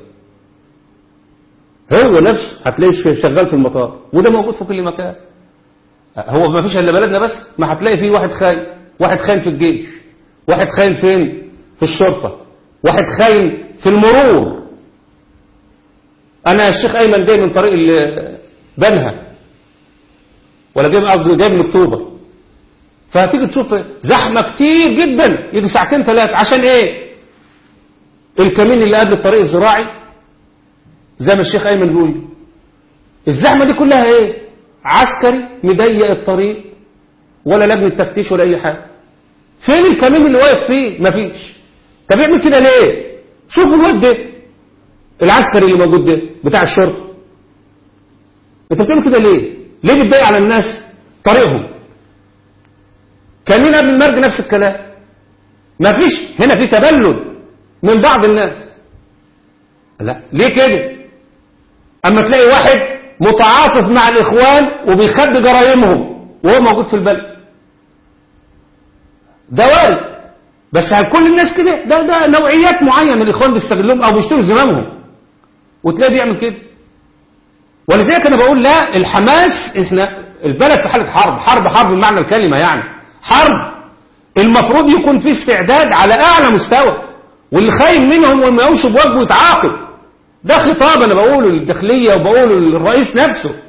هو نفسه هتلاقيه ش- شغال في المطار وده موجود في كل مكان هو ما فيش الا بلدنا بس ما هتلاقي فيه واحد خاين واحد خاين في الجيش واحد خاين فين في الشرطة واحد خاين في المرور انا الشيخ ايمن جاي من طريق ال- بنها ولا جاي من قصدي جاي من اكتوبر فهتيجي تشوف زحمه كتير جدا يجي ساعتين ثلاثه عشان ايه الكمين اللي قبل الطريق الزراعي زي ما الشيخ ايمن بيقول الزحمه دي كلها ايه عسكري مضيق الطريق ولا لجنه تفتيش ولا اي حاجه فين الكمين اللي واقف فيه مفيش طب يعمل كده ليه شوفوا الواد ده العسكري اللي موجود ده بتاع الشرطه انت بتعمل كده ليه ليه بتضايق على الناس طريقهم كان مين قبل المرج نفس الكلام مفيش هنا في تبلد من بعض الناس لا ليه كده اما تلاقي واحد متعاطف مع الاخوان وبيخبي جرايمهم وهو موجود في البلد ده وارد بس هل كل الناس كده ده ده نوعيات معينه الاخوان بيستغلهم او بيشتروا زمامهم وتلاقيه بيعمل كده ولذلك انا بقول لا الحماس احنا البلد في حاله حرب حرب حرب بمعنى الكلمه يعني حرب المفروض يكون في استعداد على اعلى مستوى واللي خاين منهم وما يقومش بواجبه يتعاقب ده خطاب انا بقوله للداخليه وبقوله للرئيس نفسه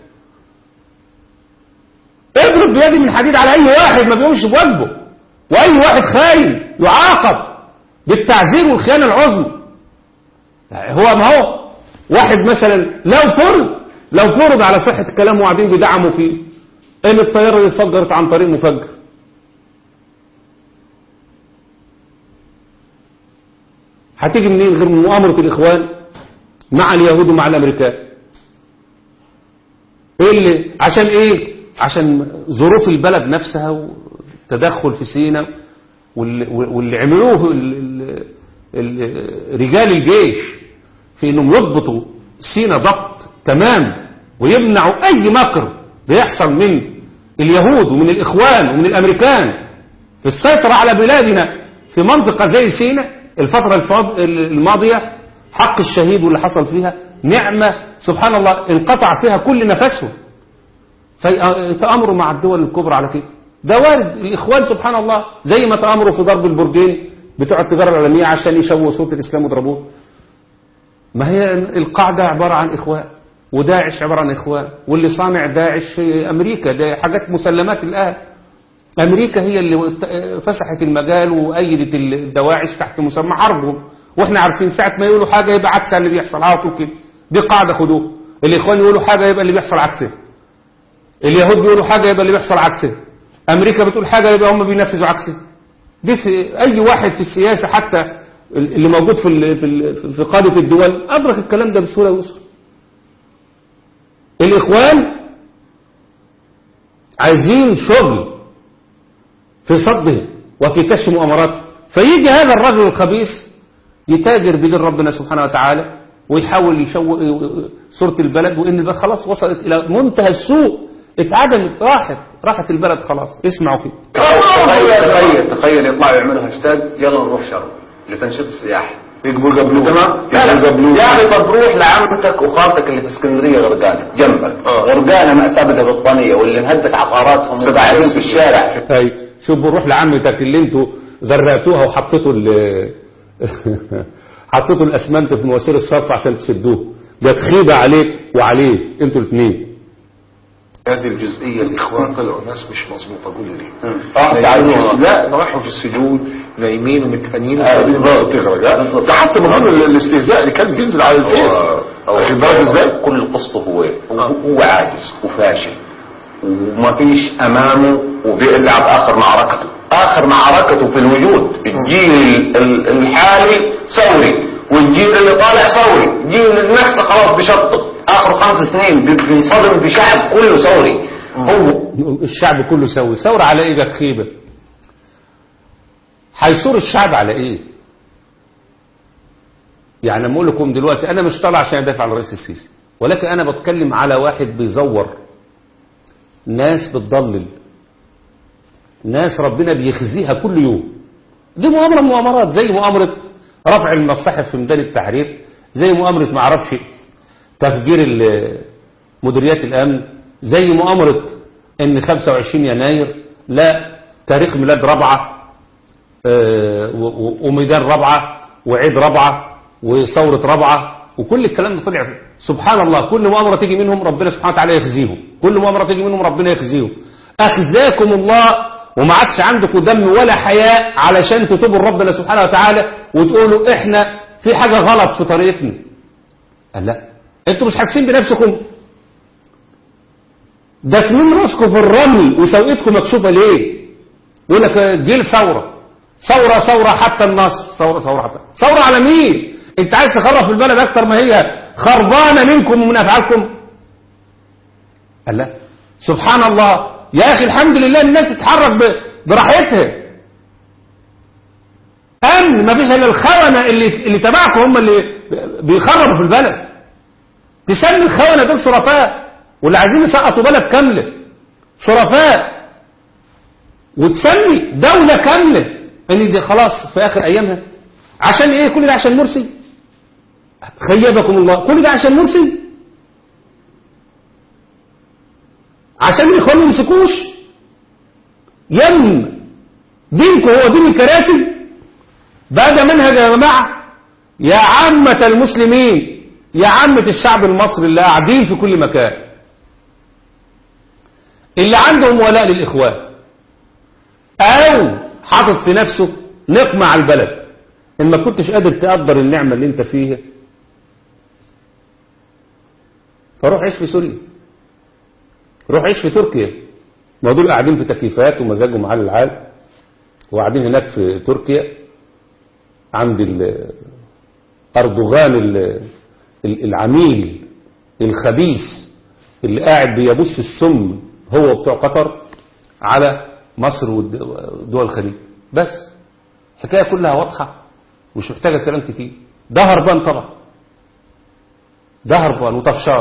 اضرب بيدي من حديد على اي واحد ما بيقومش بواجبه واي واحد خاين يعاقب بالتعزير والخيانه العظمى هو ما هو واحد مثلا لو فرض لو فرض على صحه الكلام وقاعدين بيدعموا فيه ان الطياره اللي اتفجرت عن طريق مفجر هتيجي منين غير من مؤامره الاخوان مع اليهود ومع الامريكان ايه اللي عشان ايه عشان ظروف البلد نفسها والتدخل في سينا واللي, واللي عملوه ال ال ال رجال الجيش في انهم يضبطوا سينا ضبط تمام ويمنعوا اي مكر بيحصل من اليهود ومن الاخوان ومن الامريكان في السيطرة على بلادنا في منطقة زي سينا الفترة الفاض- الماضية حق الشهيد واللي حصل فيها نعمة سبحان الله انقطع فيها كل نفسهم فيتأمروا مع الدول الكبرى على كده ده وارد الإخوان سبحان الله زي ما تأمروا في ضرب البرجين بتوع التجارة العالمية عشان يشوهوا صوت الإسلام ويضربوه ما هي القاعدة عبارة عن إخوان وداعش عبارة عن إخوان واللي صانع داعش أمريكا ده حاجات مسلمات الآن أمريكا هي اللي فسحت المجال وأيدت الدواعش تحت مسمى حربهم واحنا عارفين ساعة ما يقولوا حاجة يبقى عكس اللي بيحصل على طول كده دي قاعدة خدوها الإخوان يقولوا حاجة يبقى اللي بيحصل عكسها اليهود بيقولوا حاجة يبقى اللي بيحصل عكسها أمريكا بتقول حاجة يبقى هم بينفذوا عكسها دي في أي واحد في السياسة حتى اللي موجود في ال- في ال- في قادة الدول أدرك الكلام ده بسهولة ويسر الإخوان عايزين شغل في صده وفي كشف مؤامراته فيجي هذا الرجل الخبيث يتاجر بدين ربنا سبحانه وتعالى ويحاول يشوه صورة البلد وإن البلد خلاص وصلت إلى منتهى السوء اتعدمت راحت راحت البلد خلاص اسمعوا كده تخيل تخيل تخيل يطلعوا يعملوا هاشتاج يلا نروح شرم لتنشيط السياحة يقبل قبلوه تمام يقبل قبلوه يا اخي طب روح لعمتك وخالتك اللي في اسكندريه غرقانه جنبك آه. غرقانه مأساة بالبطانيه واللي انهدت عقاراتهم سبع وقاعدين ناس في في الشارع هاي شوف بنروح لعمتك اللي انتوا غرقتوها وحطيتوا ال حطيتوا الاسمنت في مواسير الصرف عشان تسدوه جت خيبه عليك وعليه انتوا الاثنين هذه الجزئية الإخوان طلعوا ناس مش مظبوطة قول لي ليه اه نايمين في- ساعدوهم. لا راحوا في السجون نايمين ومتهانين آه، وسايبين الناس بالضبط. تغرق ها؟ بالضبط. ده حتى من ضمن ال- الاستهزاء اللي كان بينزل على الفيس واخد بالك ازاي؟ كل قصته هو إيه؟ هو, هو عاجز وفاشل وما فيش امامه وبيلعب اخر معركته اخر معركته في الوجود الجيل ال- الحالي ثوري والجيل اللي طالع ثوري جيل النحسه خلاص بيشطب اخر خمس سنين بي- بينصدم بشعب كله ثوري هو الشعب كله سوي ثورة على ايه جت خيبة هيثور الشعب على ايه يعني لما اقول لكم دلوقتي انا مش طالع عشان ادافع عن الرئيس السيسي ولكن انا بتكلم على واحد بيزور ناس بتضلل ناس ربنا بيخزيها كل يوم دي مؤامرة من مؤامرات زي مؤامرة رفع المصاحف في ميدان التحرير زي مؤامرة معرفش تفجير ال- مديريات الأمن زي مؤامرة ان 25 يناير لا تاريخ ميلاد رابعة آه، و- و- وميدان رابعة وعيد رابعة وثورة رابعة وكل الكلام ده طلع سبحان الله كل مؤامرة تيجي منهم ربنا سبحانه وتعالى يخزيهم كل مؤامرة تيجي منهم ربنا يخزيهم أخزاكم الله وما عادش عندكم دم ولا حياء علشان تتوبوا لربنا سبحانه وتعالى وتقولوا احنا في حاجة غلط في طريقتنا قال لا انتوا مش حاسين بنفسكم دافنين راسكم في الرمل وسوقتكم مكشوفة ليه يقول لك جيل ثورة ثورة ثورة حتى النصر ثورة ثورة حتى ثورة على مين انت عايز تخرب في البلد اكتر ما هي خربانة منكم ومن افعالكم قال لا سبحان الله يا أخي الحمد لله الناس تتحرك ب- براحتها أمن ما فيش إلا الخونة اللي اللي تبعكم هم اللي بيخربوا في البلد تسمي الخونة دول شرفاء واللي عايزين يسقطوا بلد كاملة شرفاء وتسمي دولة كاملة ان دي خلاص في اخر ايامها عشان ايه كل ده عشان مرسي خيبكم الله كل ده عشان مرسي عشان الاخوان ما يمسكوش يم دينكم هو دين الكراسي بعد منهج يا جماعة يا عامة المسلمين يا عامة الشعب المصري اللي قاعدين في كل مكان اللي عندهم ولاء للإخوان أو حاطط في نفسه نقمة على البلد إن ما كنتش قادر تقدر النعمة اللي انت فيها فروح عيش في سوريا روح عيش في تركيا ما دول قاعدين في تكييفات ومزاجهم على العال وقاعدين هناك في تركيا عند ال- أردوغان ال- ال- العميل الخبيث اللي قاعد بيبث السم هو وبتوع قطر على مصر ودول الخليج بس الحكاية كلها واضحة مش محتاجة كلام كتير ده هربان طبعا ده هربان وطفشان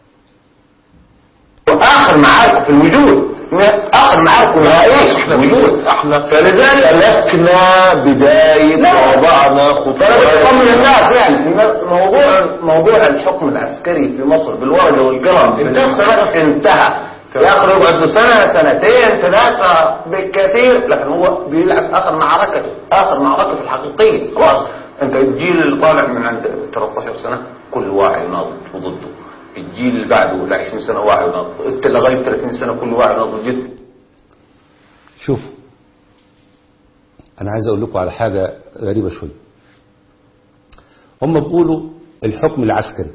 واخر معارك في الوجود اخر معارك نهائية في الوجود احنا فلذلك سلكنا بداية لا. ووضعنا فانا بطمن خطوات الناس يعني الناس- موضوع موضوع الحكم العسكري في مصر بالورقه والقلم في انتهى. السنة انتهى ياخذ يقعد سنه سنتين ثلاثه بالكثير لكن هو بيلعب اخر معركته اخر معركته الحقيقيه خلاص انت الجيل اللي طالع من عند 13 سنه كل واعي يناضل وضده الجيل اللي بعده ل 20 سنه واعي يناضل انت لغايه 30 سنه كل واعي يناضل ضد شوفوا أنا عايز أقول لكم على حاجة غريبة شوية هم بيقولوا الحكم العسكري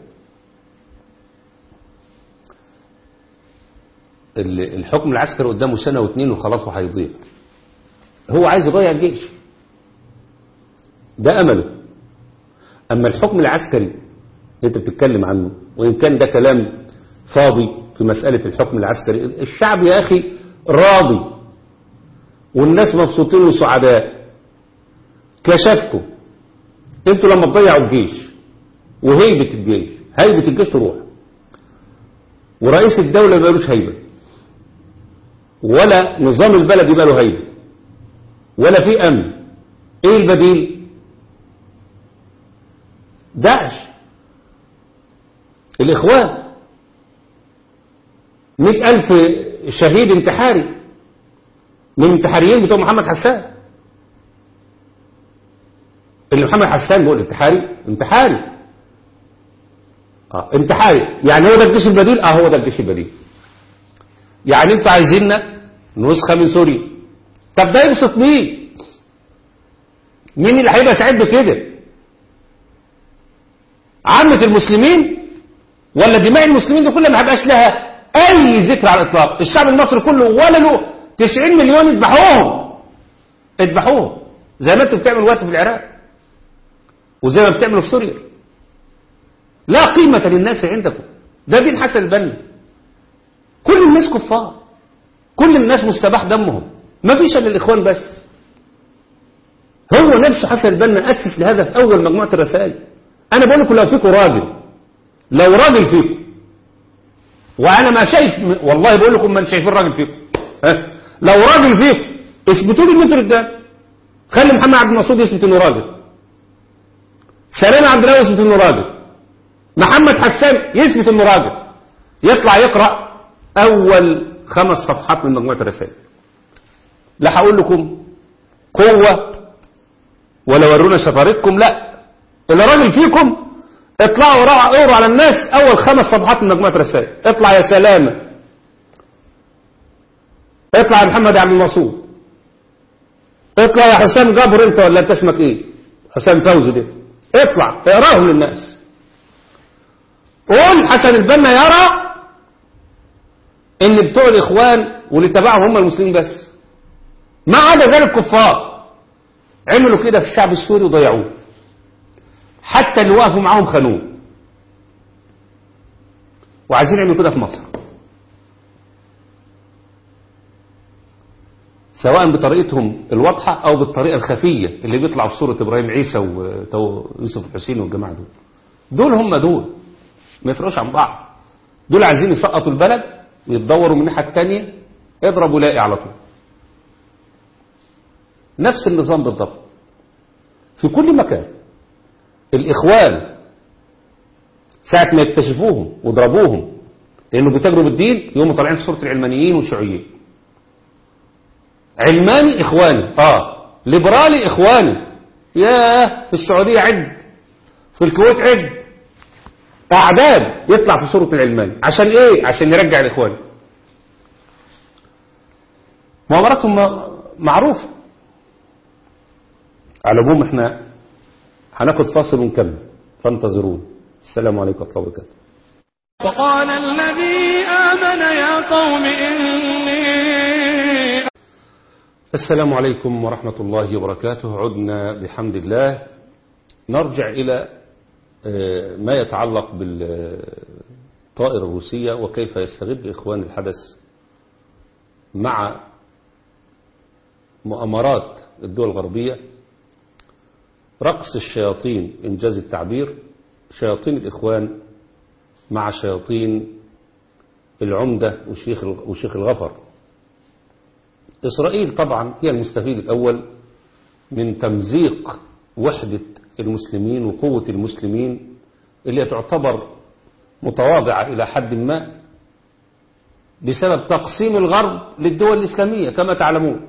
ال- الحكم العسكري قدامه سنة واتنين وخلاص وهيضيع هو عايز يضيع الجيش ده أمله أما الحكم العسكري اللي أنت بتتكلم عنه وإن كان ده كلام فاضي في مسألة الحكم العسكري الشعب يا أخي راضي والناس مبسوطين وسعداء كشفكم انتوا لما تضيعوا الجيش وهيبة الجيش هيبة الجيش تروح ورئيس الدولة ما له هيبة ولا نظام البلد يبقى له هيبة ولا في أمن ايه البديل داعش الإخوان مئة ألف شهيد انتحاري من الانتحاريين بتوع محمد حسان اللي محمد حسان بيقول انتحاري انتحاري اه انتحاري يعني هو ده الجيش البديل اه هو ده الجيش البديل يعني انتوا عايزيننا نسخة من سوريا طب ده يبسط مين مين اللي هيبقى سعيد بكده عامة المسلمين ولا دماء المسلمين دي كلها ما هيبقاش لها اي ذكر على الاطلاق الشعب المصري كله ولا له 90 مليون يذبحوهم اذبحوهم زي ما انتوا بتعملوا وقت في العراق وزي ما بتعملوا في سوريا لا قيمة للناس عندكم ده دين حسن البنا كل الناس كفار كل الناس مستباح دمهم ما فيش الا الاخوان بس هو نفسه حسن البنا اسس لهذا في اول مجموعة الرسائل انا بقول لكم لو فيكم راجل لو راجل فيكم وانا ما شايف والله بقول لكم ما شايفين راجل فيكم ها لو راجل فيكم اثبتوا لي المتر ده خلي محمد عبد المقصود يثبت انه راجل سلام عبد الله يثبت انه راجل محمد حسان يثبت انه راجل يطلع يقرا اول خمس صفحات من مجموعه الرسائل لا هقول لكم قوه ولا ورونا شطارتكم لا اللي راجل فيكم اطلعوا اقروا على الناس اول خمس صفحات من مجموعه رسائل اطلع يا سلامه اطلع يا محمد عبد المقصود اطلع يا حسام جبر انت ولا انت اسمك ايه حسام فوزي ده اطلع اقراهم للناس قول حسن البنا يرى ان بتوع الاخوان واللي تبعهم هم المسلمين بس ما عدا ذلك كفار عملوا كده في الشعب السوري وضيعوه حتى اللي وقفوا معاهم خانوه وعايزين يعملوا كده في مصر سواء بطريقتهم الواضحة أو بالطريقة الخفية اللي بيطلع في صورة إبراهيم عيسى ويوسف الحسين والجماعة دول دول هم دول ما يفرقوش عن بعض دول عايزين يسقطوا البلد ويتدوروا من الناحية التانية اضربوا لاقي على طول نفس النظام بالضبط في كل مكان الإخوان ساعة ما يكتشفوهم وضربوهم لأنه بيتاجروا بالدين يقوموا طالعين في صورة العلمانيين والشيوعيين علماني إخواني آه ليبرالي إخواني ياه في السعودية عد في الكويت عد أعداد يطلع في صورة العلماني عشان إيه عشان يرجع الإخوان مؤامراتهم معروفة على العموم احنا هناخد فاصل ونكمل فانتظرون السلام عليكم ورحمة الله وبركاته وقال الذي آمن يا قوم إني السلام عليكم ورحمة الله وبركاته عدنا بحمد الله نرجع إلى آه، ما يتعلق بالطائرة الروسية وكيف يستغل إخوان الحدث مع مؤامرات الدول الغربية رقص الشياطين إنجاز التعبير شياطين الإخوان مع شياطين العمدة وشيخ وشيخ الغفر إسرائيل طبعا هي المستفيد الأول من تمزيق وحدة المسلمين وقوة المسلمين اللي تعتبر متواضعة إلى حد ما بسبب تقسيم الغرب للدول الإسلامية كما تعلمون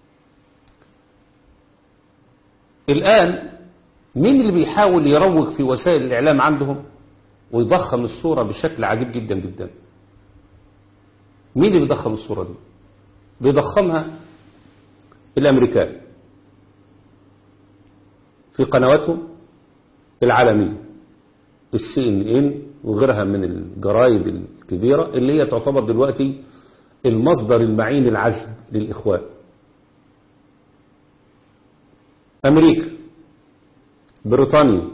الآن مين اللي بيحاول يروج في وسائل الإعلام عندهم ويضخم الصورة بشكل عجيب جدا جدا مين اللي بيضخم الصورة دي بيضخمها الأمريكان في قنواتهم العالمية السي ان ان وغيرها من الجرايد الكبيرة اللي هي تعتبر دلوقتي المصدر المعين العزب للإخوان أمريكا بريطانيا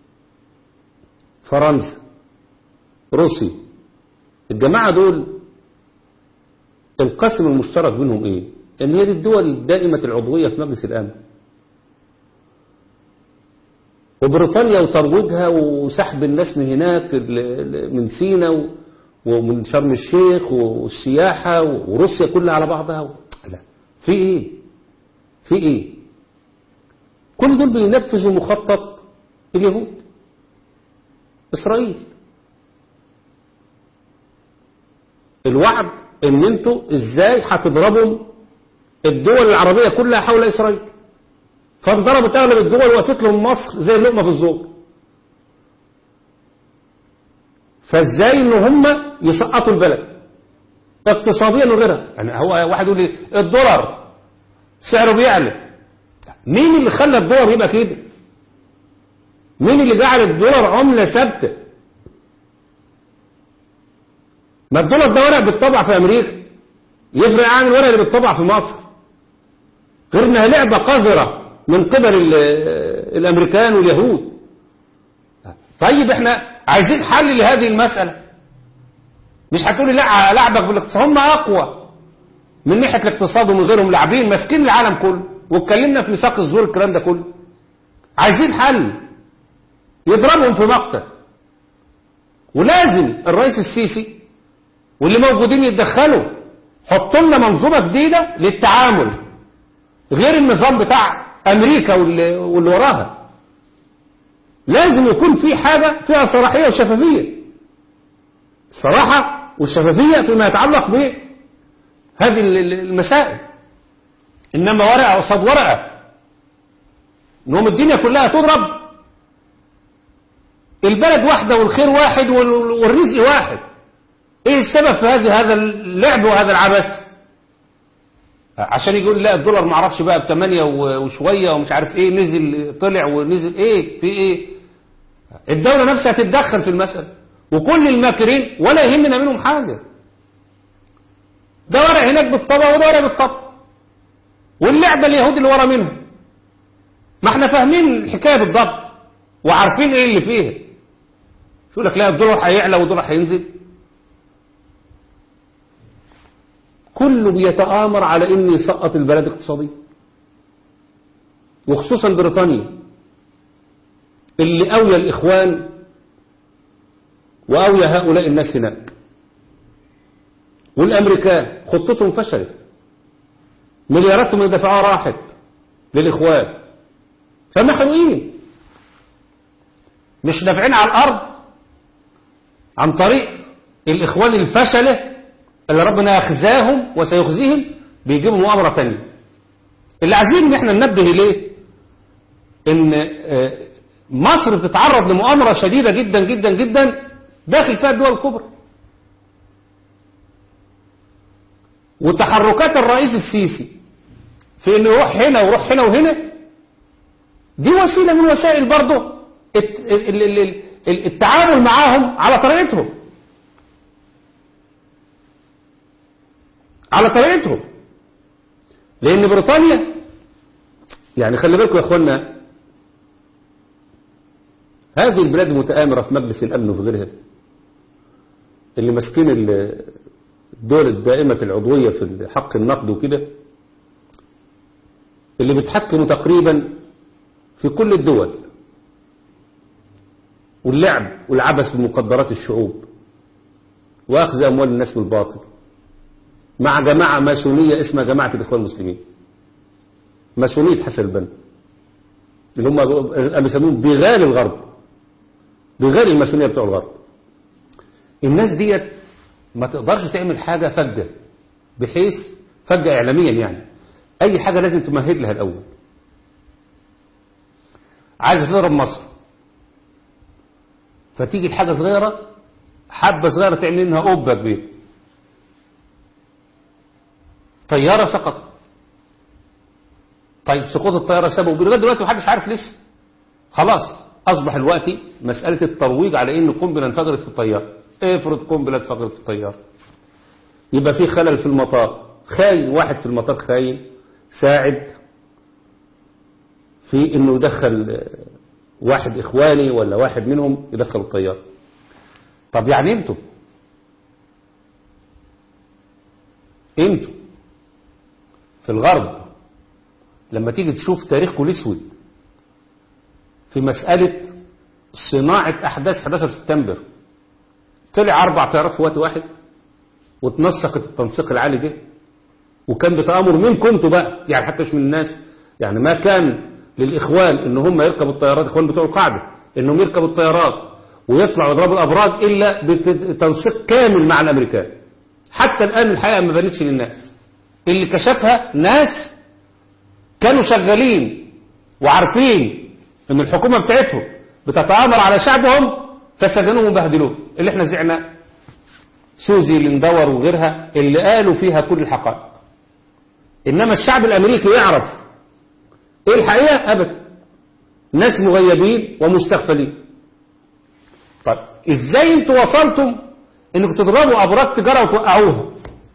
فرنسا روسيا الجماعة دول القسم المشترك بينهم ايه ان هي دي الدول دائمة العضوية في مجلس الامن وبريطانيا وترويجها وسحب الناس من هناك من سينا ومن شرم الشيخ والسياحة وروسيا كلها على بعضها لا في ايه في ايه كل دول بينفذوا مخطط اليهود اسرائيل الوعد ان انتوا ازاي هتضربوا الدول العربية كلها حول اسرائيل فانضربت اغلب الدول وقفت لهم مصر زي اللقمة في الزور فازاي ان هم يسقطوا البلد اقتصاديا وغيرها يعني هو واحد يقول لي الدولار سعره بيعلى مين اللي خلى الدولار يبقى كده مين اللي جعل الدولار عملة ثابته ما الدولار ده ورق بيتطبع في امريكا يفرق عن الورق اللي بيتطبع في مصر غير انها لعبة قذرة من قبل الامريكان واليهود طيب احنا عايزين حل لهذه المسألة مش هتقولي لا لعبك بالاقتصاد هم اقوى من ناحية الاقتصاد ومن غيرهم لاعبين ماسكين العالم كله واتكلمنا في ميثاق الزور الكلام ده كله عايزين حل يضربهم في مقتل ولازم الرئيس السيسي واللي موجودين يتدخلوا حطوا لنا منظومه جديده للتعامل غير النظام بتاع امريكا واللي, واللي وراها لازم يكون في حاجه فيها صلاحيه وشفافيه الصراحه والشفافيه فيما يتعلق بهذه المسائل انما ورقه قصاد ورقه انهم الدنيا كلها تضرب البلد واحده والخير واحد والرزق واحد ايه السبب في هذه هذا اللعب وهذا العبث عشان يقول لا الدولار ما اعرفش بقى بثمانية وشوية ومش عارف ايه نزل طلع ونزل ايه في ايه الدولة نفسها تتدخل في المسألة وكل الماكرين ولا يهمنا منهم حاجة ده ورق هناك بالطبع وده ورق بالطبع واللعبة اليهود اللي ورا منها ما احنا فاهمين الحكاية بالضبط وعارفين ايه اللي فيها يقول لك لا الدولار هيعلى والدولار هينزل كله بيتآمر على ان يسقط البلد اقتصاديا وخصوصا بريطانيا اللي أويا الإخوان وأويا هؤلاء الناس هناك والأمريكان خطتهم فشلت ملياراتهم اللي دفعوها راحت للإخوان فما حلوين مش دافعين على الأرض عن طريق الإخوان الفشلة اللي ربنا يخزاهم وسيخزيهم بيجيبوا مؤامرة تانية اللي عايزين ان احنا ننبه ليه ان آه، مصر بتتعرض لمؤامرة شديدة جدا جدا جدا داخل فيها الدول الكبرى وتحركات الرئيس السيسي في انه يروح هنا ويروح هنا وهنا دي وسيلة من وسائل برضه الت- ال- ال- ال- ال- التعامل معاهم على طريقتهم على طريقتهم لان بريطانيا يعني خلي بالكم يا اخوانا هذه البلاد المتآمرة في مجلس الأمن وفي غيرها اللي ماسكين ال- الدول الدائمة العضوية في حق النقد وكده اللي بتحكموا تقريبا في كل الدول واللعب والعبث بمقدرات الشعوب وأخذ أموال الناس بالباطل مع جماعة ماسونية اسمها جماعة الإخوان المسلمين ماسونية حسن البنا اللي هم بيسموهم بغال الغرب بغال الماسونية بتوع الغرب الناس ديت ما تقدرش تعمل حاجة فجة بحيث فجة إعلاميا يعني أي حاجة لازم تمهد لها الأول عايز تضرب مصر فتيجي الحاجة صغيرة حبة صغيرة تعمل منها قبة كبيرة طيارة سقطت طيب سقوط الطيارة سببه لغايه دلوقتي محدش عارف لسه خلاص أصبح الوقت مسألة الترويج على إن قنبلة انفجرت في الطيارة افرض قنبلة انفجرت في الطيارة يبقى في خلل في المطار خاين واحد في المطار خاين ساعد في إنه يدخل واحد إخواني ولا واحد منهم يدخل الطيارة طب يعني انتوا انتوا في الغرب لما تيجي تشوف تاريخكم الاسود في مسألة صناعة أحداث 11 سبتمبر طلع أربع طيارات في وقت واحد وتنسقت التنسيق العالي ده وكان بتأمر مين كنتوا بقى يعني حتى مش من الناس يعني ما كان للإخوان إن هم يركبوا الطيارات إخوان بتوع القاعدة إنهم يركبوا الطيارات ويطلعوا يضربوا الأبراج إلا بتنسيق كامل مع الأمريكان حتى الآن الحقيقة ما بانتش للناس اللي كشفها ناس كانوا شغالين وعارفين ان الحكومة بتاعتهم بتتآمر على شعبهم فسجنوهم وبهدلوه اللي احنا زعنا سوزي لندور وغيرها اللي قالوا فيها كل الحقائق انما الشعب الامريكي يعرف ايه الحقيقة ابدا ناس مغيبين ومستغفلين طيب ازاي انتوا وصلتم انكم تضربوا ابراج تجارة وتوقعوها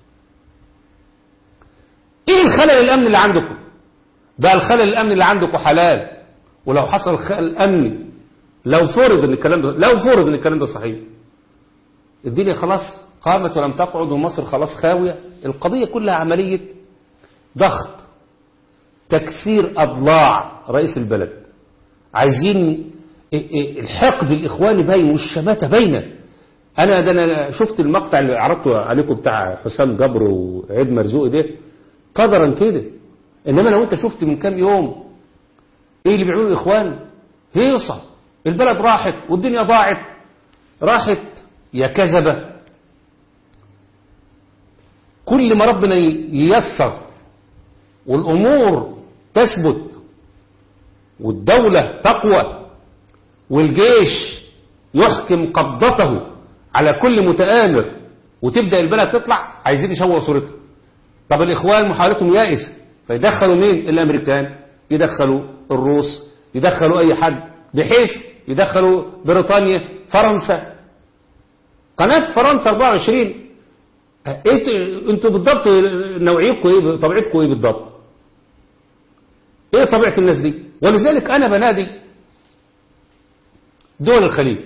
ايه الخلل الامن اللي عندكم بقى الخلل الامني اللي عندكم حلال ولو حصل خلل امني لو فرض ان الكلام ده لو فرض ان الكلام ده صحيح الدنيا خلاص قامت ولم تقعد ومصر خلاص خاوية القضية كلها عملية ضغط تكسير أضلاع رئيس البلد عايزين الحقد الإخواني باين والشماتة باينة أنا ده أنا شفت المقطع اللي عرضته عليكم بتاع حسام جبر وعيد مرزوق ده قدرا كده إنما لو أنت شفت من كام يوم إيه اللي بيعملوا الإخوان هيصة البلد راحت والدنيا ضاعت راحت يا كذبة كل ما ربنا ييسر والأمور تثبت والدولة تقوى والجيش يحكم قبضته على كل متآمر وتبدأ البلد تطلع عايزين يشوهوا صورتها طب الإخوان محاولتهم يائس فيدخلوا مين الأمريكان يدخلوا الروس يدخلوا أي حد بحيث يدخلوا بريطانيا فرنسا قناة فرنسا 24 انتوا انتوا بالضبط نوعيتكم ايه طبيعتكم ايه بالضبط ايه طبيعة الناس دي ولذلك انا بنادي دول الخليج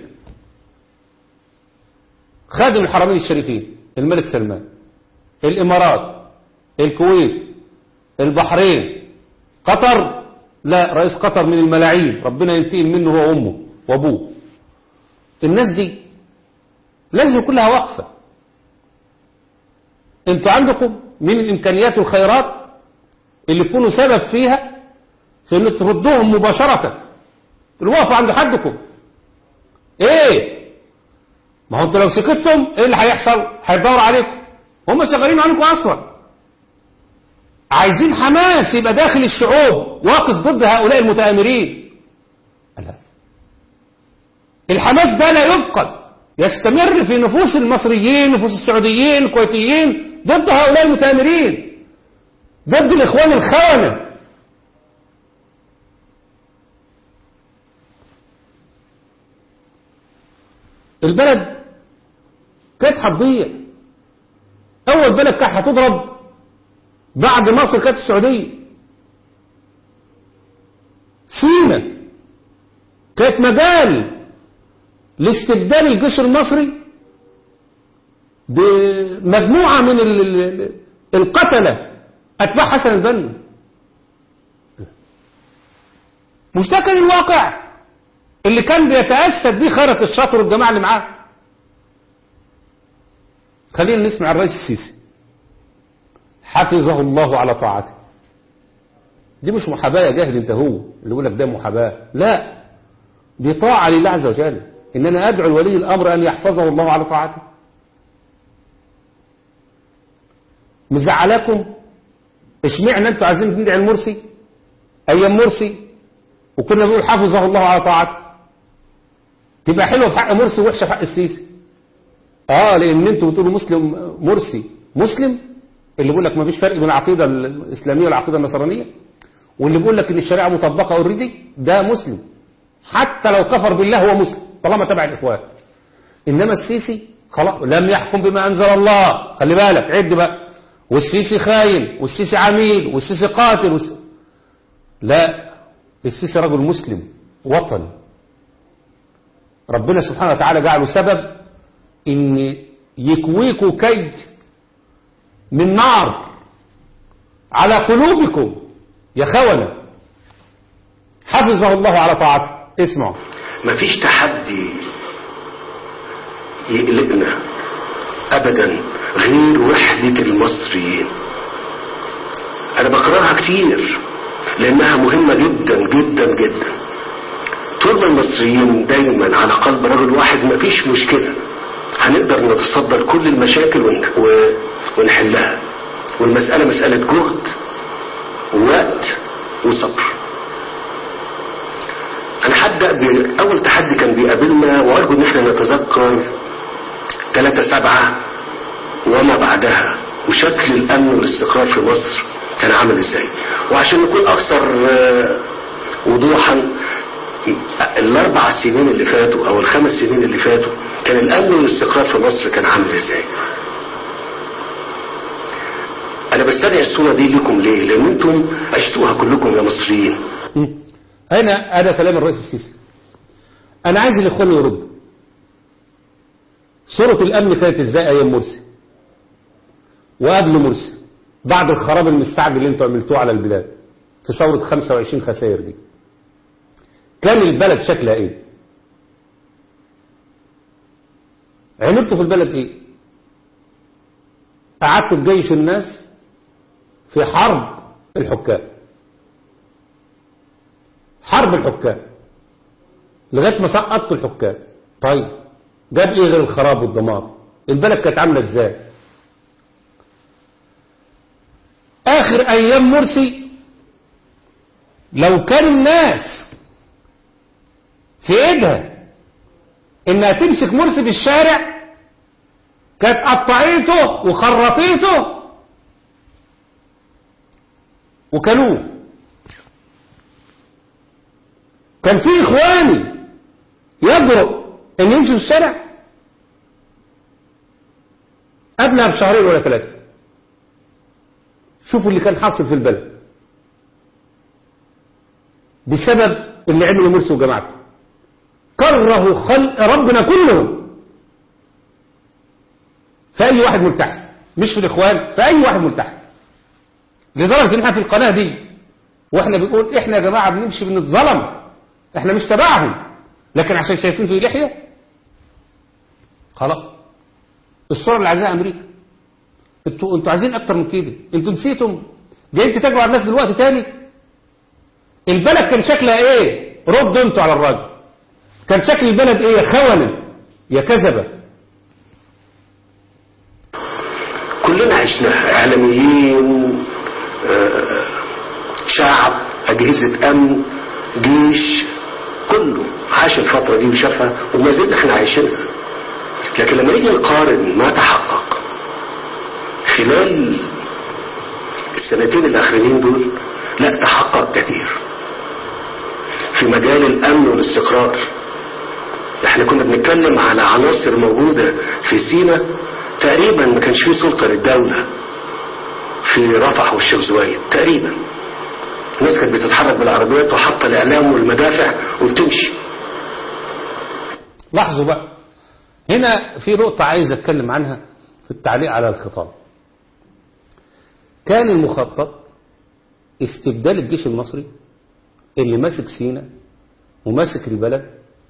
خادم الحرمين الشريفين الملك سلمان الامارات الكويت البحرين قطر لا رئيس قطر من الملاعين ربنا ينتقم منه هو وامه وابوه الناس دي لازم يكون لها وقفة انتوا عندكم من الامكانيات والخيرات اللي يكونوا سبب فيها في ان تردوهم مباشرة الوقفة عند حدكم ايه ما هو انتوا لو سكتتم ايه اللي هيحصل هيدور عليكم هم شغالين عليكم اصلا عايزين حماس يبقى داخل الشعوب واقف ضد هؤلاء المتآمرين لا الحماس ده لا يفقد يستمر في نفوس المصريين نفوس السعوديين الكويتيين ضد هؤلاء المتآمرين ضد الإخوان الخونة البلد كانت هتضيع أول بلد كانت هتضرب بعد مصر كانت السعودية سينا كانت مجال لاستبدال الجيش المصري بمجموعة من ال- ال- القتلة أتباع حسن البنا مش ده كان الواقع اللي كان بيتأسد بيه خيرة الشاطر والجماعة اللي معاه خلينا نسمع الرئيس السيسي حفظه الله على طاعته دي مش محاباة يا جاهل انت هو اللي يقول لك ده محاباة لا دي طاعة لله عز وجل ان انا ادعو الولي الامر ان يحفظه الله على طاعته مزعلاكم اشمعنى انتوا عايزين ندعي المرسي ايام مرسي وكنا بنقول حفظه الله على طاعته تبقى حلوه في حق مرسي وحشه في حق السيسي اه لان انتوا بتقولوا مسلم مرسي مسلم اللي بيقول لك ما فيش فرق بين العقيده الاسلاميه والعقيده النصرانيه واللي بيقول لك ان الشريعه مطبقه اوريدي ده مسلم حتى لو كفر بالله هو مسلم طالما تبع الاخوان انما السيسي خلاص لم يحكم بما انزل الله خلي بالك عد بقى والسيسي خاين والسيسي عميل والسيسي قاتل والس... لا السيسي رجل مسلم وطني ربنا سبحانه وتعالى جعله سبب ان يكويكوا كيد من نار على قلوبكم يا خونة حفظه الله على طاعته اسمعوا مفيش تحدي يقلقنا ابدا غير وحدة المصريين انا بكررها كتير لانها مهمة جدا جدا جدا طول ما المصريين دايما على قلب رجل واحد مفيش مشكلة هنقدر نتصدى لكل المشاكل ون- و- ونحلها والمسألة مسألة جهد ووقت وصبر انا هبدأ بأول تحدي كان بيقابلنا وارجو ان احنا نتذكر 3 سبعة وما بعدها وشكل الامن والاستقرار في مصر كان عامل ازاي وعشان نكون اكثر آه، وضوحا الاربع سنين اللي فاتوا او الخمس سنين اللي فاتوا كان الامن والاستقرار في مصر كان عامل ازاي انا بستدعي الصورة دي لكم ليه لان انتم عشتوها كلكم يا مصريين مم. هنا هذا كلام الرئيس السيسي انا عايز الاخوان يردوا صورة الامن كانت ازاي ايام مرسي وقبل مرسي بعد الخراب المستعجل اللي انتوا عملتوه على البلاد في ثورة 25 خسائر دي كان البلد شكلها ايه عملتوا في البلد ايه قعدتوا تجيش الناس في حرب الحكام حرب الحكام لغايه ما سقطتوا الحكام طيب جاب ايه غير الخراب والدمار البلد كانت عامله ازاي اخر ايام مرسي لو كان الناس في ايدها انها تمسك مرسي في الشارع كانت قطعيته وخرطيته وكلوه كان في اخواني يجرؤ ان يمشوا في الشارع قبلها بشهرين ولا ثلاثة شوفوا اللي كان حاصل في البلد بسبب اللي عمله مرسي وجماعته كرهوا خلق ربنا كلهم في اي واحد ملتحي مش في الاخوان في اي واحد ملتحي لدرجة ان احنا في القناة دي واحنا بنقول احنا يا جماعة بنمشي بنتظلم احنا مش تبعهم لكن عشان شايفين في لحية خلاص الصورة اللي عايزاها امريكا انتوا انتوا عايزين اكتر من كده انتوا نسيتم جايين تتاجروا على الناس دلوقتي تاني البلد كان شكلها ايه ردوا انتوا على الراجل كان شكل البلد ايه يا خونة يا كذبة كلنا عشناها اعلاميين آه، شعب اجهزه امن جيش كله عاش الفتره دي وشافها وما زلنا احنا عايشينها لكن لما نيجي نقارن ما تحقق خلال السنتين الاخرين دول لا تحقق كثير في مجال الامن والاستقرار احنا كنا بنتكلم على عناصر موجودة في سينا تقريبا ما كانش فيه سلطة للدولة في رفح والشيخ زويد تقريبا الناس كانت بتتحرك بالعربيات وحاطه الاعلام والمدافع وبتمشي لاحظوا بقى هنا في نقطة عايز اتكلم عنها في التعليق على الخطاب كان المخطط استبدال الجيش المصري اللي ماسك سينا وماسك البلد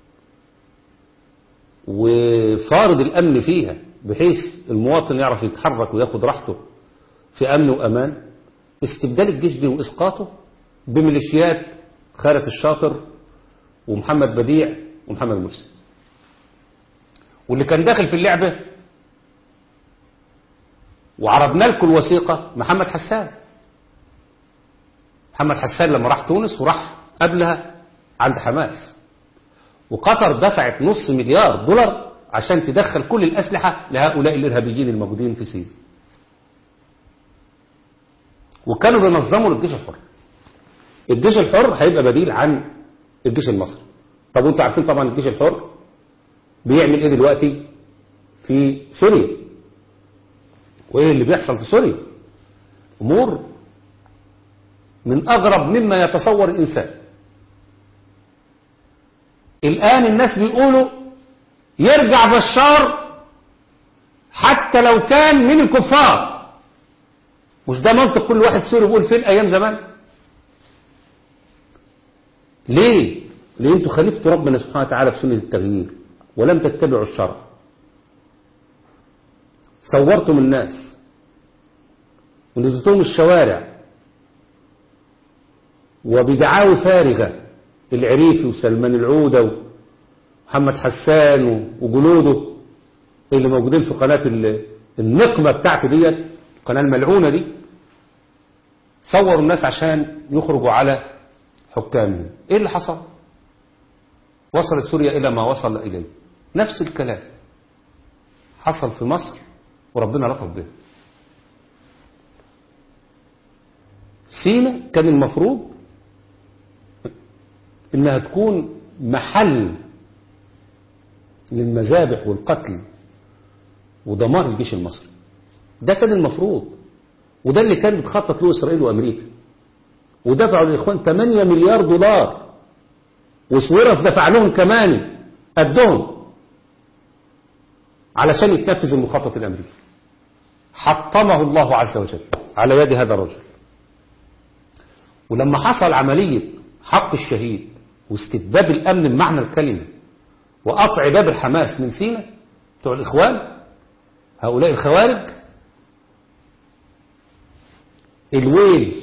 وفارض الأمن فيها بحيث المواطن يعرف يتحرك وياخد راحته في أمن وأمان استبدال الجيش دي وإسقاطه بميليشيات خالد الشاطر ومحمد بديع ومحمد مرسي واللي كان داخل في اللعبة وعرضنا لكم الوثيقة محمد حسان محمد حسان لما راح تونس وراح قبلها عند حماس وقطر دفعت نص مليار دولار عشان تدخل كل الأسلحة لهؤلاء الإرهابيين الموجودين في سيناء وكانوا بينظموا للجيش الحر الجيش الحر هيبقى بديل عن الجيش المصري طب وانتوا عارفين طبعا الجيش الحر بيعمل ايه دلوقتي في سوريا وايه اللي بيحصل في سوريا امور من اغرب مما يتصور الانسان الان الناس بيقولوا يرجع بشار حتى لو كان من الكفار مش ده منطق كل واحد سوري بيقول فين ايام زمان ليه ليه انتوا خالفتوا ربنا سبحانه وتعالى في سنة التغيير ولم تتبعوا الشرع صورتم الناس ونزلتهم الشوارع وبدعاوي فارغة العريفي وسلمان العودة ومحمد حسان وجنوده اللي موجودين في قناة النقمة بتاعته ديت القناة الملعونة دي صوروا الناس عشان يخرجوا على حكامهم ايه اللي حصل وصلت سوريا الى ما وصل اليه نفس الكلام حصل في مصر وربنا لطف به سينا كان المفروض انها تكون محل للمذابح والقتل ودمار الجيش المصري ده كان المفروض وده اللي كان بتخطط له اسرائيل وامريكا ودفعوا للاخوان 8 مليار دولار وسويرس دفع لهم كمان قدهم علشان يتنفذ المخطط الامريكي حطمه الله عز وجل على يد هذا الرجل ولما حصل عملية حق الشهيد واستتباب الأمن بمعنى الكلمة وقطع باب الحماس من سينا بتوع الإخوان هؤلاء الخوارج الويل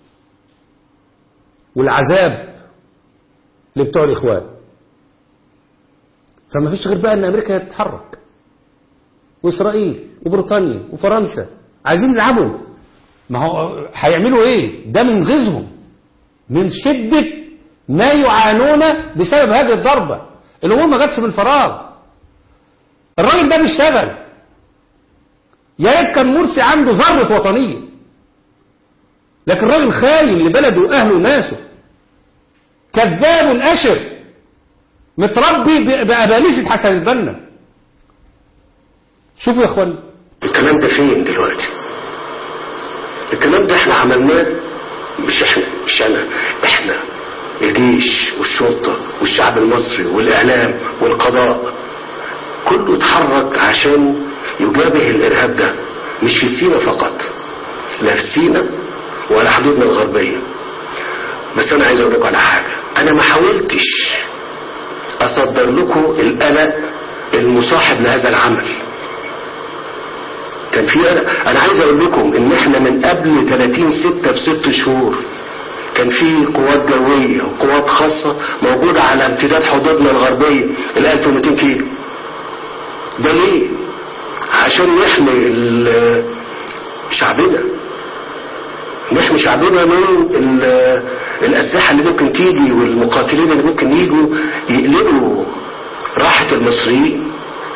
والعذاب اللي بتوع الإخوان فما فيش غير بقى أن أمريكا تتحرك وإسرائيل وبريطانيا وفرنسا عايزين يلعبوا ما هو هيعملوا ايه ده من غيظهم من شدة ما يعانون بسبب هذه الضربة الأمور ما جاتش من فراغ الراجل ده بيشتغل يا ريت كان مرسي عنده ذرة وطنية لكن الراجل خاين لبلده وأهله وناسه كذاب أشر متربي بأباليسة حسن البنا شوفوا يا اخوان الكلام ده فين دلوقتي الكلام ده احنا عملناه مش احنا مش انا احنا الجيش والشرطة والشعب المصري والاعلام والقضاء كله اتحرك عشان يجابه الارهاب ده مش في سينا فقط لا في سينا ولا حدودنا الغربية بس أنا عايز أقول لكم على حاجة أنا ما حاولتش أصدر لكم القلق المصاحب لهذا العمل كان في قلق أنا عايز أقول لكم إن إحنا من قبل 30 ستة بست شهور كان في قوات جوية وقوات خاصة موجودة على امتداد حدودنا الغربية ال 1200 كيلو ده ليه؟ عشان نحمي ال- شعبنا نحمي شعبنا من ال- الأسلحة اللي ممكن تيجي والمقاتلين اللي ممكن يجوا يقلبوا راحة المصريين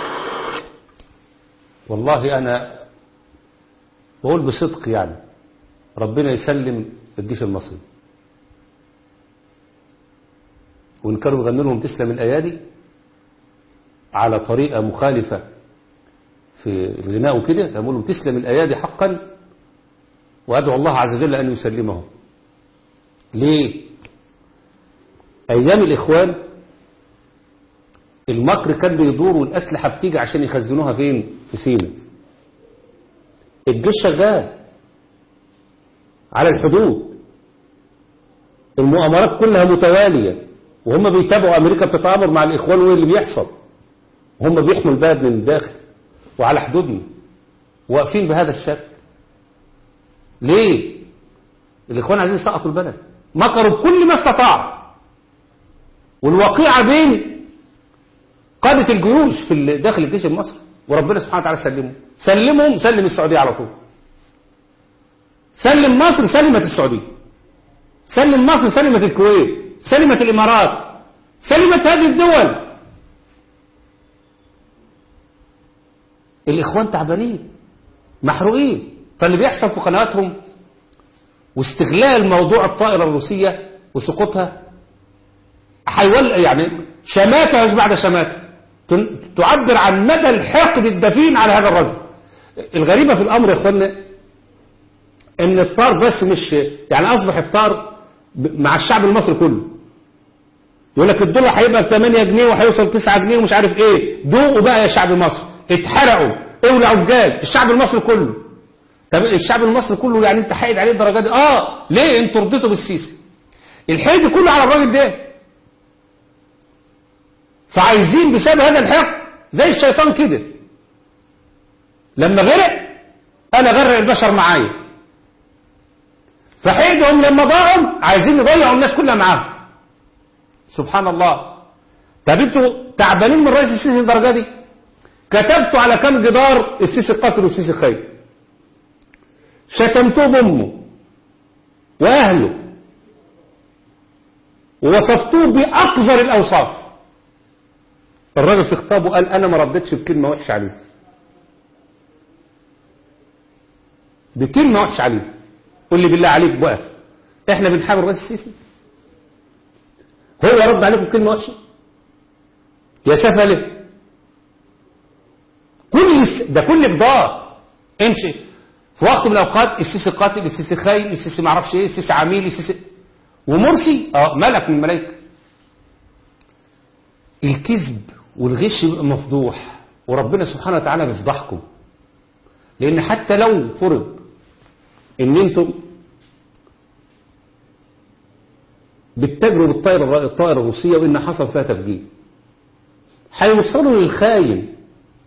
والله أنا بقول بصدق يعني ربنا يسلم الجيش المصري وإن كانوا يغنوا لهم تسلم الأيادي على طريقة مخالفة في الغناء وكده يقول لهم تسلم الأيادي حقا وأدعو الله عز وجل أن يسلمهم ليه أيام الإخوان المكر كان بيدور والأسلحة بتيجي عشان يخزنوها فين في سينا الجيش شغال على الحدود المؤامرات كلها متوالية وهم بيتابعوا أمريكا بتتآمر مع الإخوان وإيه اللي بيحصل هم بيحموا البلد من الداخل وعلى حدودنا واقفين بهذا الشكل ليه الإخوان عايزين يسقطوا البلد مكروا بكل ما استطاعوا والوقيعة بين قادة الجيوش في ال- داخل الجيش المصري وربنا سبحانه وتعالى سلمهم سلمهم سلم السعودية على طول سلم مصر سلمت السعودية سلم مصر سلمت الكويت سلمت الإمارات سلمت هذه الدول الإخوان تعبانين محروقين فاللي بيحصل في قنواتهم واستغلال موضوع الطائرة الروسية وسقوطها حيول يعني شماتة مش بعد شماتة تن- تعبر عن مدى الحقد الدفين على هذا الرجل الغريبة في الأمر يا إخوانا إن الطار بس مش يعني أصبح الطار ب- مع الشعب المصري كله يقول لك الدولار هيبقى ب 8 جنيه وهيوصل 9 جنيه ومش عارف ايه دوقوا بقى يا شعب مصر اتحرقوا اولعوا الجاز الشعب المصري كله طب الشعب المصري كله يعني انت حايد عليه الدرجات دي اه ليه انتوا رضيتوا بالسيسي الحقد كله على الراجل ده فعايزين بسبب هذا الحقد زي الشيطان كده لما غرق انا غرق البشر معايا فحقدهم لما ضاعوا عايزين يضيعوا الناس كلها معاهم سبحان الله طب انتوا تعبانين من رئيس السيسي الدرجه دي كتبتوا على كم جدار السيسي قتل والسيسي خير شتمتوه بامه واهله ووصفتوه باقذر الاوصاف الراجل في خطابه قال انا ما ردتش بكلمه وحشه عليه بكلمه وحشه عليه قول لي بالله عليك بقى احنا بنحارب الرئيس السيسي هو رد عليكم كلمه وحشه يا سفله كل الس- ده كل بضاعة امشي في وقت من الاوقات السيسي قاتل السيسي خاين السيسي ما اعرفش ايه السيسي عميل السيسي ومرسي اه ملك من الملائكه الكذب والغش يبقى مفضوح وربنا سبحانه وتعالى بيفضحكم لان حتى لو فرض ان انتم بتتاجروا بالطائره الطائره الروسيه وان حصل فيها تفجير هيوصلوا للخاين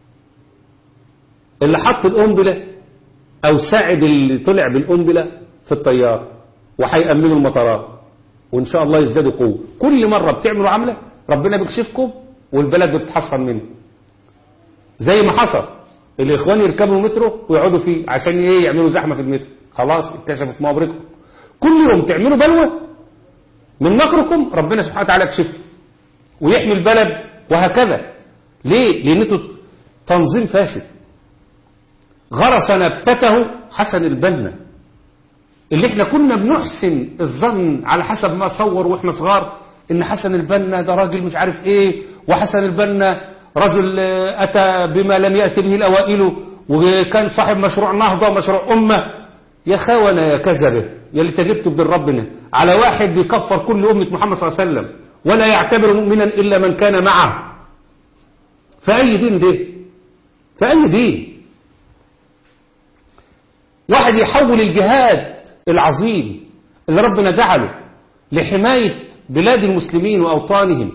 اللي حط القنبله او ساعد اللي طلع بالقنبله في الطيار وهيأمنوا المطارات وان شاء الله يزدادوا قوه كل مره بتعملوا عمله ربنا بيكشفكم والبلد بتتحصن منه زي ما حصل الاخوان يركبوا مترو ويقعدوا فيه عشان ايه يعملوا زحمه في المترو خلاص اكتشفت مؤامرتكم كل يوم تعملوا بلوه من مكركم ربنا سبحانه وتعالى يكشفه ويحمي البلد وهكذا ليه لان انتوا تنظيم فاسد غرس نبتته حسن البنا اللي احنا كنا بنحسن الظن على حسب ما صور واحنا صغار ان حسن البنا ده راجل مش عارف ايه وحسن البنا رجل آه، اتى بما لم يأتي به الاوائل وكان صاحب مشروع نهضة ومشروع امة يا خونة يا كذبة يا اللي تجبتوا بدين ربنا على واحد بيكفر كل أمة محمد صلى الله عليه وسلم ولا يعتبر مؤمنا إلا من كان معه فأي دين ده فأي دين واحد يحول الجهاد العظيم اللي ربنا جعله لحماية بلاد المسلمين وأوطانهم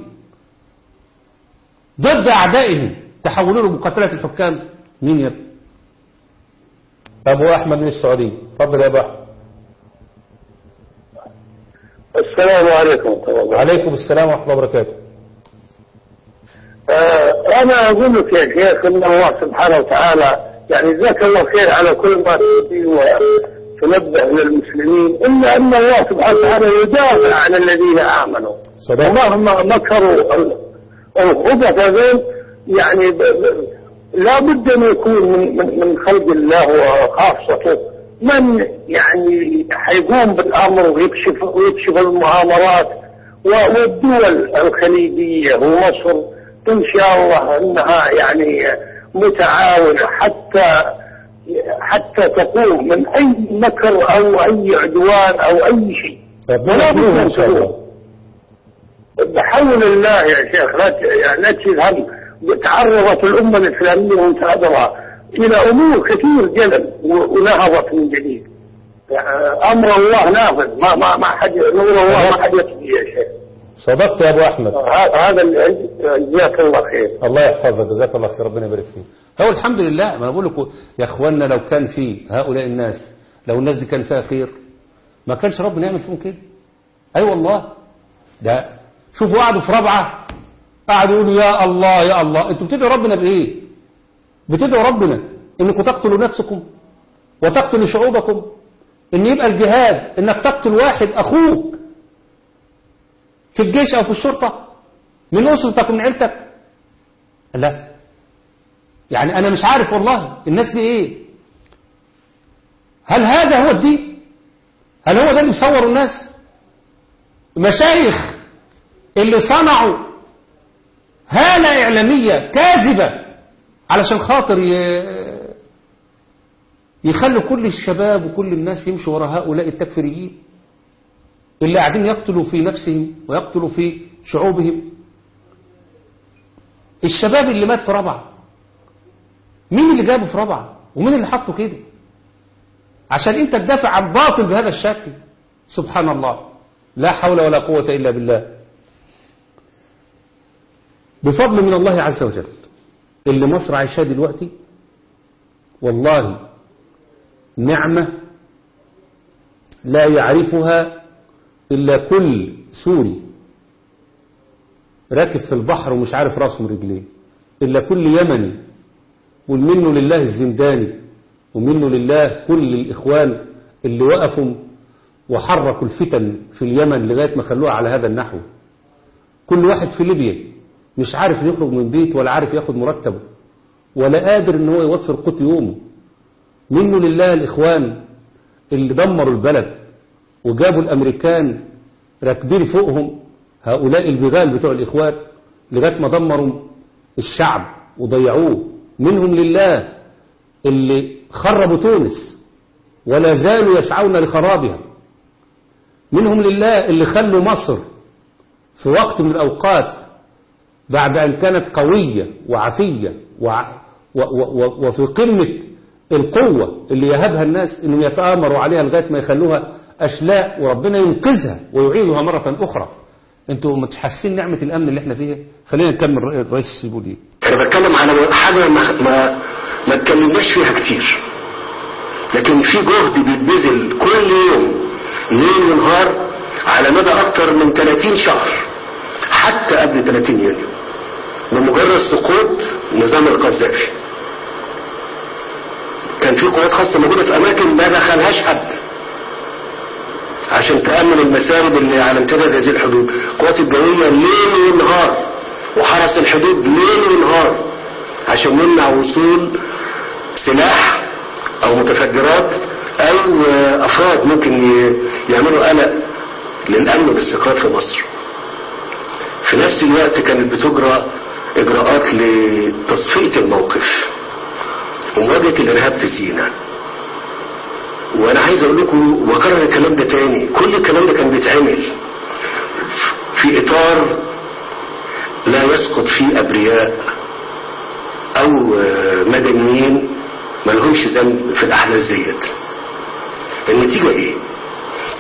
ضد أعدائهم تحولوا له مقاتلة الحكام مين يا ابني أبو أحمد من السعودية تفضل يا أبو أحمد السلام عليكم ورحمة الله وبركاته. عليكم السلام ورحمة الله وبركاته آه، أنا أقول لك يا شيخ إن الله سبحانه وتعالى يعني جزاك الله خير على كل ما تؤتي وتنبه للمسلمين إلا أن الله سبحانه وتعالى يدافع عن الذين آمنوا صدق ومهما مكروا ال- الخبث هذول يعني ب- ب- لا بد أن يكون من, من, من خلق الله وخاصته من يعني حيقوم بالأمر ويكشف ويكشف المؤامرات و- والدول الخليجية ومصر إن شاء الله أنها يعني متعاونة حتى حتى تقوم من أي مكر أو أي عدوان أو أي شيء ربنا يكرمهم إن شاء الله بحول الله يا شيخ لا ت- يعني لا تشيل هم تعرضت الأمة الإسلامية وانت أدرى إلى أمور كثير جلل و- ونهضت من جديد يعني أمر الله نافذ ما ما ما حد نور الله ما حد يطفي يا شيخ صدقت يا أبو أحمد ه- هذا اللي عندي. جزاك الله خير الله يحفظك جزاك الله خير ربنا يبارك فيك هو الحمد لله ما أنا بقول لكم يا اخوانا لو كان في هؤلاء الناس لو الناس دي كان فيها خير ما كانش ربنا يعمل فيهم كده اي أيوة والله ده شوفوا قعدوا في رابعه قعدوا يقولوا يا الله يا الله انتوا بتدعوا ربنا بايه بتدعوا ربنا انكم تقتلوا نفسكم وتقتلوا شعوبكم ان يبقى الجهاد انك تقتل واحد اخوك في الجيش او في الشرطه من اسرتك ومن عيلتك لا يعني انا مش عارف والله الناس دي ايه هل هذا هو الدين هل هو ده اللي بيصوروا الناس مشايخ اللي صنعوا هالة إعلامية كاذبة علشان خاطر ي- يخلوا كل الشباب وكل الناس يمشوا وراء هؤلاء التكفيريين اللي قاعدين يقتلوا في نفسهم ويقتلوا في شعوبهم الشباب اللي مات في ربعه مين اللي جابه في ربعه ومين اللي حطه كده عشان انت تدافع عن باطل بهذا الشكل سبحان الله لا حول ولا قوة إلا بالله بفضل من الله عز وجل اللي مصر عايشاه دلوقتي والله نعمة لا يعرفها إلا كل سوري راكب في البحر ومش عارف راسه من رجليه إلا كل يمني ومنه لله الزنداني ومنه لله كل الإخوان اللي وقفوا وحركوا الفتن في اليمن لغاية ما خلوها على هذا النحو كل واحد في ليبيا مش عارف يخرج من بيت ولا عارف ياخد مرتبه ولا قادر ان هو يوفر قوت يومه منه لله الإخوان اللي دمروا البلد وجابوا الأمريكان راكبين فوقهم هؤلاء البغال بتوع الإخوان لغاية ما دمروا الشعب وضيعوه منهم لله اللي خربوا تونس ولا زالوا يسعون لخرابها منهم لله اللي خلوا مصر في وقت من الأوقات بعد أن كانت قوية وعفية وع و و و وفي قمة القوة اللي يهبها الناس انهم يتآمروا عليها لغاية ما يخلوها أشلاء وربنا ينقذها ويعيدها مرة أخرى انتوا متحسين نعمة الأمن اللي احنا فيها خلينا نكمل الرئيس السيبودي انا بتكلم على حاجة ما ما ما اتكلمناش فيها كتير لكن في جهد بيتبذل كل يوم ليل ونهار على مدى اكتر من 30 شهر حتى قبل 30 يونيو بمجرد سقوط نظام القذافي كان في قوات خاصة موجودة في اماكن ما دخلهاش حد عشان تأمن المسارب اللي على امتداد هذه الحدود القوات الجوية ليل ونهار وحرس الحدود ليل ونهار عشان يمنع وصول سلاح او متفجرات او افراد ممكن ي- يعملوا قلق للامن والاستقرار في مصر في نفس الوقت كانت بتجرى اجراءات لتصفية الموقف ومواجهة الارهاب في سيناء وانا عايز اقول لكم واكرر الكلام ده تاني كل الكلام ده كان بيتعمل في اطار لا يسقط فيه ابرياء او آه، مدنيين ما لهمش ذنب في الاحداث ديت النتيجه ايه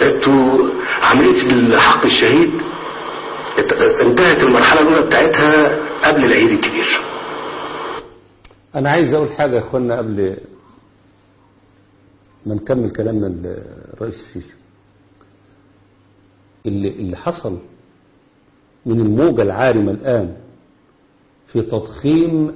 انتوا عملية حق الشهيد ات- انتهت المرحلة الأولى بتاعتها قبل العيد الكبير أنا عايز أقول حاجة يا أخوانا قبل ما نكمل كلامنا الرئيس السيسي اللي, اللي حصل من الموجة العارمة الآن في تضخيم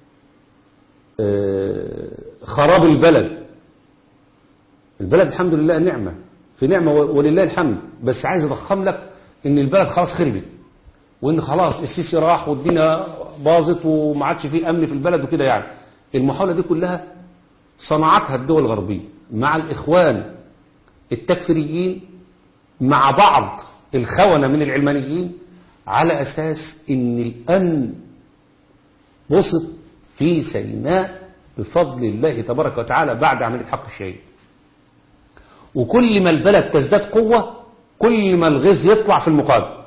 آه، خراب البلد البلد الحمد لله نعمة في نعمة ولله الحمد بس عايز أضخم لك إن البلد خلاص خربت وإن خلاص السيسي راح والدنيا باظت وما عادش فيه أمن في البلد وكده يعني المحاولة دي كلها صنعتها الدول الغربية مع الإخوان التكفيريين مع بعض الخونة من العلمانيين على أساس إن الأمن وصل في سيناء بفضل الله تبارك وتعالى بعد عملية حق الشهيد وكل ما البلد تزداد قوة كل ما الغيظ يطلع في المقابل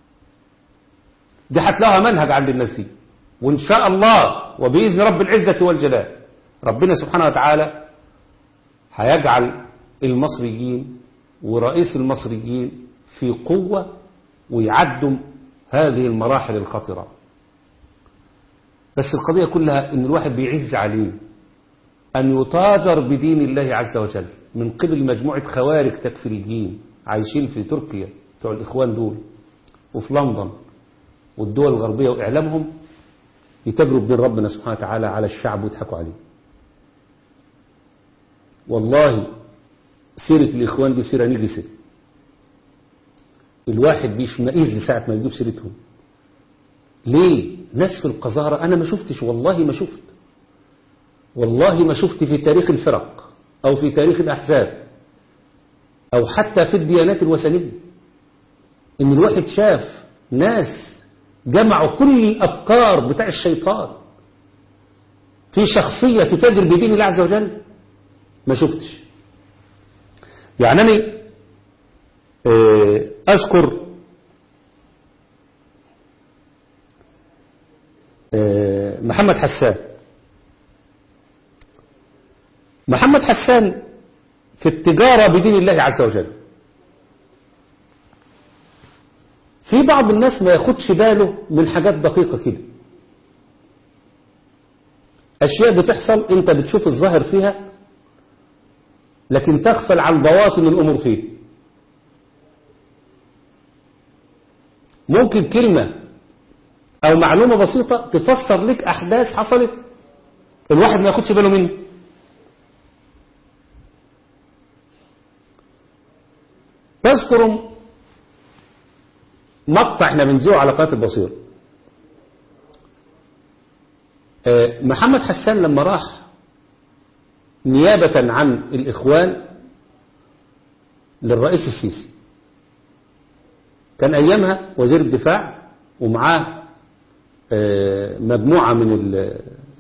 دي هتلاقوها منهج عند الناس دي وإن شاء الله وبإذن رب العزة والجلال ربنا سبحانه وتعالى هيجعل المصريين ورئيس المصريين في قوة ويعدوا هذه المراحل الخطرة بس القضية كلها ان الواحد بيعز عليه ان يتاجر بدين الله عز وجل من قبل مجموعة خوارج تكفيريين عايشين في تركيا بتوع الاخوان دول وفي لندن والدول الغربية واعلامهم يتاجروا بدين ربنا سبحانه وتعالى على الشعب ويضحكوا عليه والله سيرة الإخوان دي سيرة نجسة الواحد بيشمئز ساعة ما يجيب سيرتهم ليه ناس في القذارة أنا ما شفتش والله ما شفت والله ما شفت في تاريخ الفرق أو في تاريخ الأحزاب أو حتى في الديانات الوثنية إن الواحد شاف ناس جمعوا كل الأفكار بتاع الشيطان في شخصية تتاجر بدين الله عز وجل ما شفتش يعني أنا آه، أذكر آه، محمد حسان محمد حسان في التجارة بدين الله عز وجل في بعض الناس ما ياخدش باله من حاجات دقيقة كده أشياء بتحصل أنت بتشوف الظاهر فيها لكن تغفل عن بواطن الأمور فيه ممكن كلمة أو معلومة بسيطة تفسر لك أحداث حصلت الواحد ما ياخدش باله منه تذكر مقطع احنا بنذيعه على قناة البصير آه، محمد حسان لما راح نيابة عن الإخوان للرئيس السيسي كان أيامها وزير الدفاع ومعاه آه، مجموعة من ال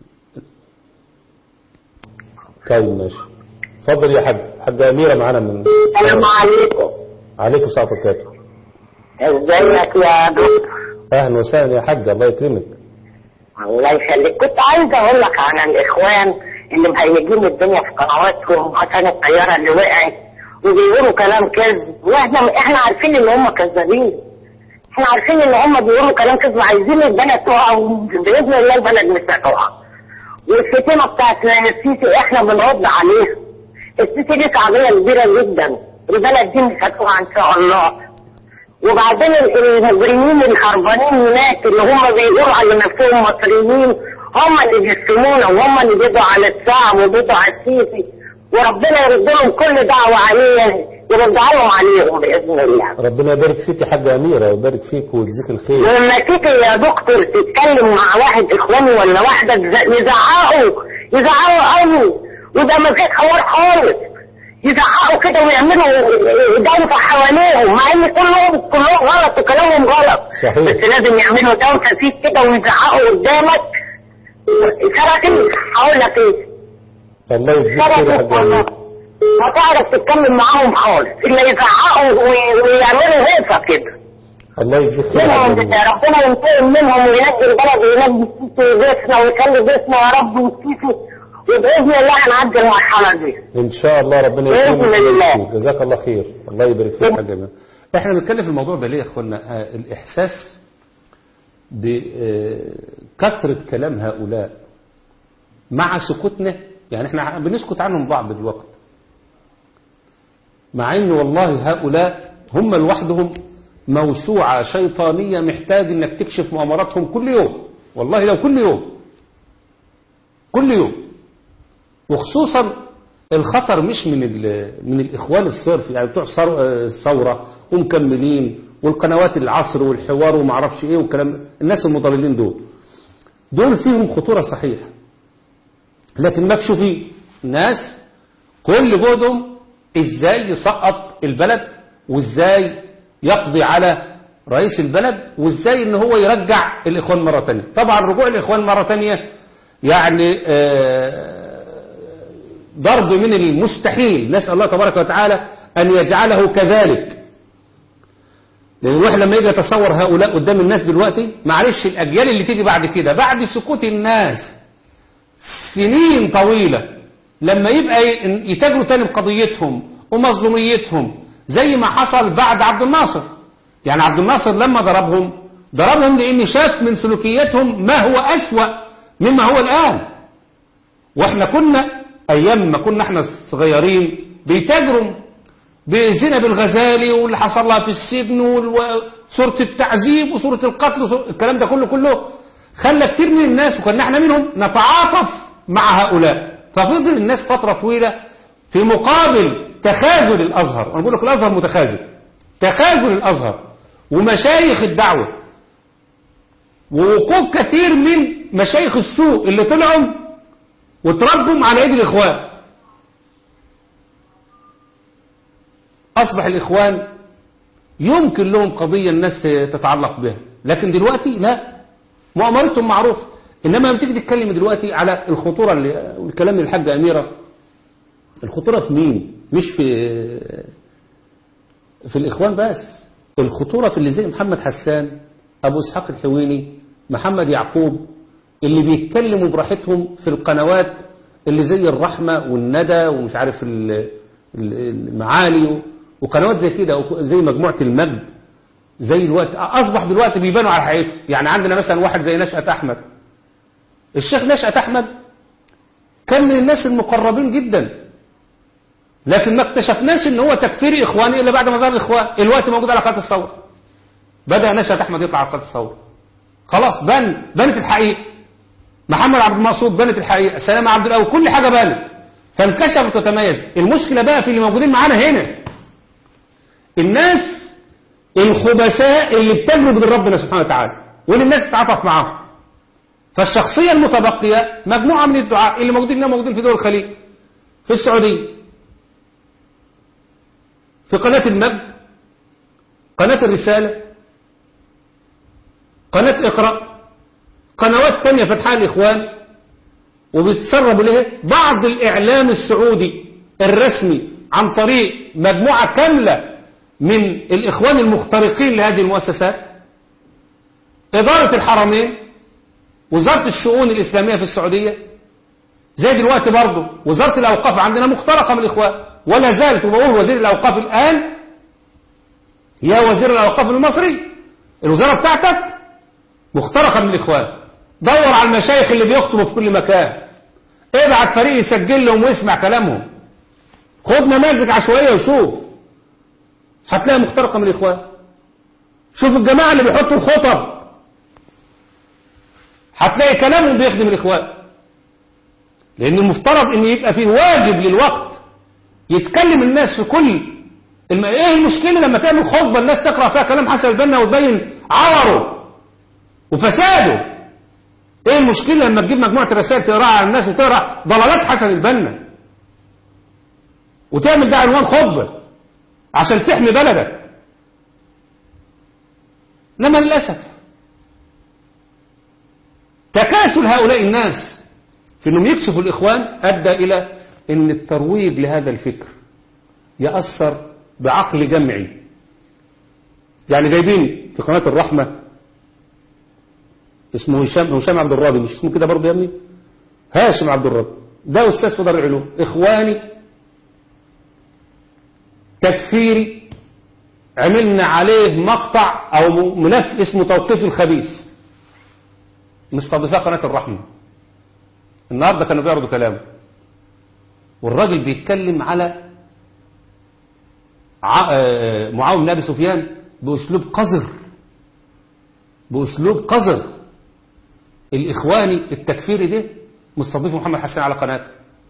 طيب ماشي اتفضل يا حاج حاجة أميرة معانا من السلام عليكم عليكم السلام وبركاته ازيك يا دكتور أهلا وسهلا يا حاج الله يكرمك الله يخليك كنت عايزه اقول لك عن الاخوان اللي مهيجين الدنيا في قنواتهم عشان الطياره اللي وقعت وبيقولوا كلام كذب واحنا احنا عارفين ان هم كذابين احنا عارفين ان هم بيقولوا كلام كذب عايزين البلد تقع باذن الله البلد مش هتقع والشتيمه بتاعت السيسي احنا بنرد عليها السيسي دي شعبيه كبيره جدا البلد دي مش هتقع ان شاء الله وبعدين المجرمين الهربانين هناك اللي هم بيقولوا على نفسهم مصريين هم اللي بيسمونا وهم اللي بيدعوا على الشعب وبيدعوا على السيسي وربنا يرد لهم كل دعوة عليه يرجع لهم عليهم بإذن الله ربنا يبارك فيك يا حاجة أميرة ويبارك فيك ويجزيك الخير ولما تيجي يا دكتور تتكلم مع واحد إخواني ولا واحدة تز- يزعقوا يزعقوا قوي وده ما فيش حوار خالص يزعقوا كده ويعملوا دوشة حواليهم مع ان كلهم كلهم غلط وكلامهم غلط صحيح. بس لازم يعملوا دوشة فيك كده ويزعقوا قدامك سرقين هقول لك ايه الله يجزيك خير يا حاجة سرقين أميرة هتعرف تتكلم معاهم خالص اللي يزعقوا وي- ويعملوا هيصة كده الله يجزيك خير يا منهم حاجة أميرة ربنا ينتقم منهم وينجي البلد وينجي السيسي بيتنا ويخلي بيتنا يا رب والسيسي وباذن الله هنعدي المرحله دي ان شاء الله ربنا بإذن يكرمك الله. ويبارك فيك. جزاك الله خير الله يبارك فيك يا حاج جمال. احنا بنتكلم في الموضوع ده ليه يا اخوانا آه، الاحساس بكثرة كلام هؤلاء مع سكوتنا يعني احنا بنسكت عنهم بعض الوقت مع ان والله هؤلاء هم لوحدهم موسوعة شيطانية محتاج انك تكشف مؤامراتهم كل يوم والله لو كل يوم كل يوم وخصوصا الخطر مش من ال- من الاخوان الصرف يعني بتوع الثور- الثوره ومكملين والقنوات العصر والحوار وما اعرفش ايه والكلام الناس المضللين دول دول فيهم خطوره صحيحه لكن مكشوفين ناس كل جهدهم ازاي يسقط البلد وازاي يقضي على رئيس البلد وازاي ان هو يرجع الاخوان مره ثانيه طبعا رجوع الاخوان مره ثانيه يعني آه، ضرب من المستحيل نسأل الله تبارك وتعالى أن يجعله كذلك لأن الواحد لما يجي يتصور هؤلاء قدام الناس دلوقتي معلش الأجيال اللي تيجي بعد كده بعد سكوت الناس سنين طويلة لما يبقى ي- يتاجروا تاني بقضيتهم ومظلوميتهم زي ما حصل بعد عبد الناصر يعني عبد الناصر لما ضربهم ضربهم لأن شاف من سلوكياتهم ما هو أسوأ مما هو الآن واحنا كنا ايام ما كنا احنا صغيرين بيتاجروا بزنا بالغزالي واللي حصل لها في السجن وصورة التعذيب وصورة القتل وصورة الكلام ده كله كله خلى كتير من الناس وكنا احنا منهم نتعاطف مع هؤلاء ففضل الناس فترة طويلة في مقابل تخاذل الازهر انا بقول لك الازهر متخاذل تخاذل الازهر ومشايخ الدعوة ووقوف كثير من مشايخ السوء اللي طلعوا وتربوا على ايدي الاخوان اصبح الاخوان يمكن لهم قضية الناس تتعلق بها لكن دلوقتي لا مؤامرتهم معروفة انما لما تيجي تتكلم دلوقتي على الخطورة اللي والكلام من الحاجة اميرة الخطورة في مين مش في في الاخوان بس الخطورة في اللي زي محمد حسان ابو اسحاق الحويني محمد يعقوب اللي بيتكلموا براحتهم في القنوات اللي زي الرحمة والندى ومش عارف ال- ال- المعالي وقنوات زي كده وك- زي مجموعة المجد زي الوقت أصبح دلوقتي بيبانوا على حقيقته يعني عندنا مثلا واحد زي نشأة أحمد الشيخ نشأة أحمد كان من الناس المقربين جدا لكن ما اكتشفناش ان هو تكفيري اخواني الا بعد ما ظهر الاخوان الوقت موجود على قناه الثوره بدا نشأة احمد يطلع على قناه الثوره خلاص بان بانت الحقيقه محمد عبد المقصود بانت الحقيقه سلام عبد الاول كل حاجه بانت فانكشفت وتميز المشكله بقى في اللي موجودين معانا هنا الناس الخبثاء اللي بتجروا بدين ربنا سبحانه وتعالى واللي الناس تتعاطف معاهم فالشخصيه المتبقيه مجموعه من الدعاء اللي موجودين هنا موجودين في دول الخليج في السعوديه في قناه المجد قناه الرساله قناه اقرا قنوات تانية فتحها الإخوان وبيتسربوا لها بعض الإعلام السعودي الرسمي عن طريق مجموعة كاملة من الإخوان المخترقين لهذه المؤسسات إدارة الحرمين وزارة الشؤون الإسلامية في السعودية زي دلوقتي برضه وزارة الأوقاف عندنا مخترقة من الإخوان ولا زالت وبقول وزير الأوقاف الآن يا وزير الأوقاف المصري الوزارة بتاعتك مخترقة من الإخوان دور على المشايخ اللي بيخطبوا في كل مكان ابعت فريق يسجل لهم ويسمع كلامهم خد نماذج عشوائية وشوف هتلاقي مخترقة من الإخوان شوف الجماعة اللي بيحطوا الخطب هتلاقي كلامهم بيخدم الإخوان لأن المفترض أن يبقى فيه واجب للوقت يتكلم الناس في كل الم... ايه المشكلة لما تعمل خطبة الناس تقرأ فيها كلام حسن البنا وتبين عوره وفساده ايه المشكلة لما تجيب مجموعة رسائل تقراها على الناس وتقرا ضلالات حسن البنا وتعمل ده عنوان خطبة عشان تحمي بلدك انما للأسف تكاسل هؤلاء الناس في انهم يكشفوا الاخوان ادى الى ان الترويج لهذا الفكر يأثر بعقل جمعي يعني جايبين في قناة الرحمة اسمه هشام هشام عبد الراضي مش اسمه كده برضه يا ابني هاشم عبد الراضي ده أستاذ في دار العلوم إخواني تكفيري عملنا عليه مقطع أو ملف اسمه توقيف الخبيث مستضيفاه قناة الرحمة النهاردة كانوا بيعرضوا كلامه والراجل بيتكلم على ع- آه، معاوية بن أبي سفيان بأسلوب قذر بأسلوب قذر الإخواني التكفيري ده مستضيف محمد حسن على قناته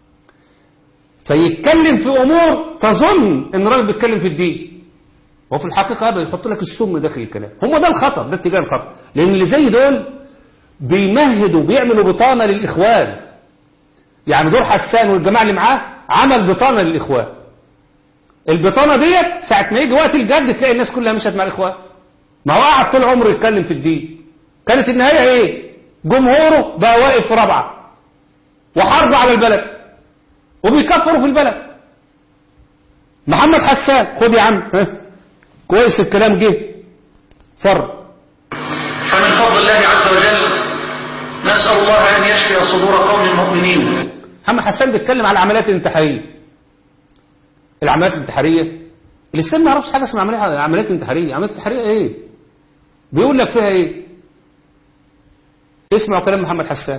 فيتكلم في أمور تظن إن الراجل بيتكلم في الدين وفي الحقيقة هذا يحط لك السم داخل الكلام هم ده الخطر ده اتجاه الخطر لأن اللي زي دول بيمهدوا بيعملوا بطانة للإخوان يعني دول حسان والجماعة اللي معاه عمل بطانة للإخوان البطانة ديت ساعة ما يجي وقت الجد تلاقي الناس كلها مشت مع الإخوان ما هو قعد طول عمره يتكلم في الدين كانت النهاية ايه جمهوره بقى واقف في رابعة وحرب على البلد وبيكفروا في البلد محمد حسان خد يا عم ها كويس الكلام جه فر فمن فضل الله عز وجل نسأل الله أن يشفي صدور قوم مؤمنين محمد حسان بيتكلم على العمليات الانتحارية العمليات الانتحارية الإسلام ما يعرفش حاجة اسمها عمليات عمليات انتحارية عمليات انتحارية ايه بيقول لك فيها ايه اسمعوا كلام محمد حسان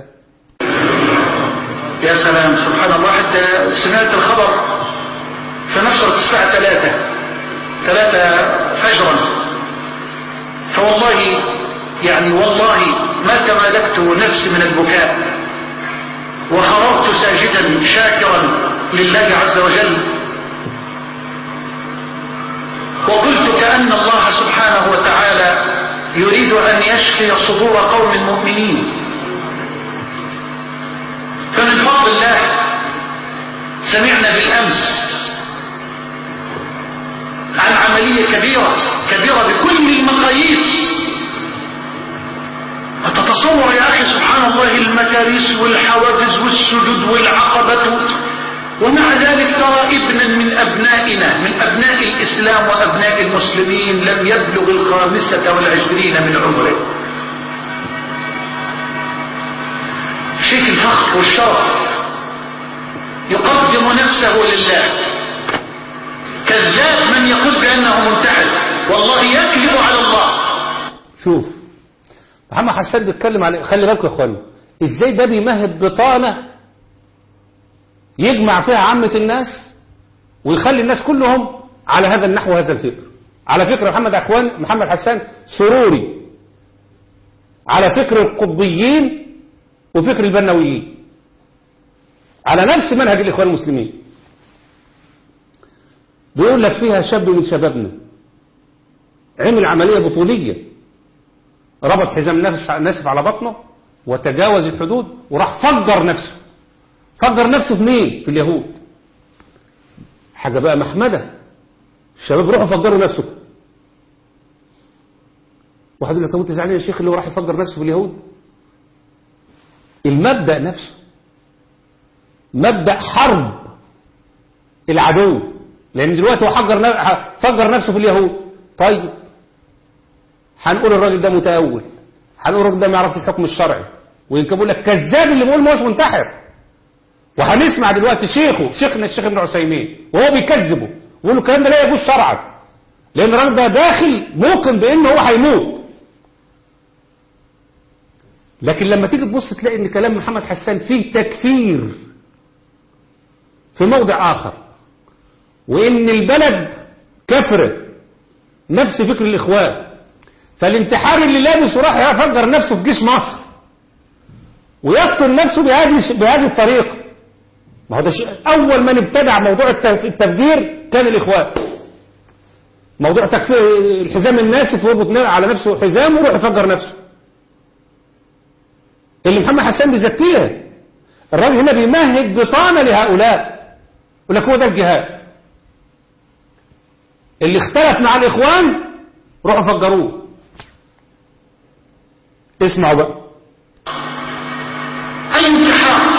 يا سلام سبحان الله حتى سمعت الخبر في نشرة الساعة ثلاثة ثلاثة فجرا فوالله يعني والله ما تمالكت نفسي من البكاء وخررت ساجدا شاكرا لله عز وجل وقلت كأن الله سبحانه وتعالى يريد أن يشفي صدور قوم مؤمنين فمن فضل الله سمعنا بالأمس عن عملية كبيرة كبيرة بكل المقاييس أتتصور يا أخي سبحان الله المكاريس والحواجز والسدود والعقبة ومع ذلك ترى ابنا من أبنائنا من أبناء الإسلام وأبناء المسلمين لم يبلغ الخامسة والعشرين من عمره شيء الفخر والشرف يقدم نفسه لله كذاب من يقول بأنه منتحل والله يكذب على الله شوف محمد حسان بيتكلم على خلي بالكم يا اخوانا ازاي ده بيمهد بطانه يجمع فيها عامة الناس ويخلي الناس كلهم على هذا النحو وهذا الفكر على فكرة محمد أخوان محمد حسان سروري على فكر القطبيين وفكر البنويين على نفس منهج الإخوان المسلمين بيقول لك فيها شاب من شبابنا عمل عملية بطولية ربط حزام نفس ناسف على بطنه وتجاوز الحدود وراح فجر نفسه فجر نفسه في مين في اليهود حاجة بقى محمدة الشباب روحوا فجروا نفسه واحد يقول لك طب انت زعلان يا شيخ اللي هو راح يفجر نفسه في اليهود المبدأ نفسه مبدأ حرب العدو لان دلوقتي هو حجر ن- فجر نفسه في اليهود طيب هنقول الراجل ده متأول هنقول الراجل ده ما يعرفش الحكم الشرعي ويمكن بيقول لك كذاب اللي بيقول ما هوش منتحر وهنسمع دلوقتي شيخه شيخنا الشيخ ابن عثيمين وهو بيكذبه ويقول له الكلام ده لا يجوز شرعا لان الراجل ده داخل موقن بان هو هيموت لكن لما تيجي تبص تلاقي ان كلام محمد حسان فيه تكفير في موضع اخر وان البلد كفره نفس فكر الاخوان فالانتحار اللي لابس وراح يفجر نفسه في جيش مصر ويقتل نفسه بهذه بهذه الطريقه ما هو ده شيء اول من ابتدع موضوع التف- التفجير كان الاخوان موضوع تكفير الحزام الناسف ويربط نا- على نفسه حزام ويروح يفجر نفسه اللي محمد حسان بيزكيها الراجل هنا بيمهد بطانه لهؤلاء يقول لك هو ده الجهاد اللي اختلف مع الاخوان روحوا فجروه اسمعوا بقى الانتحار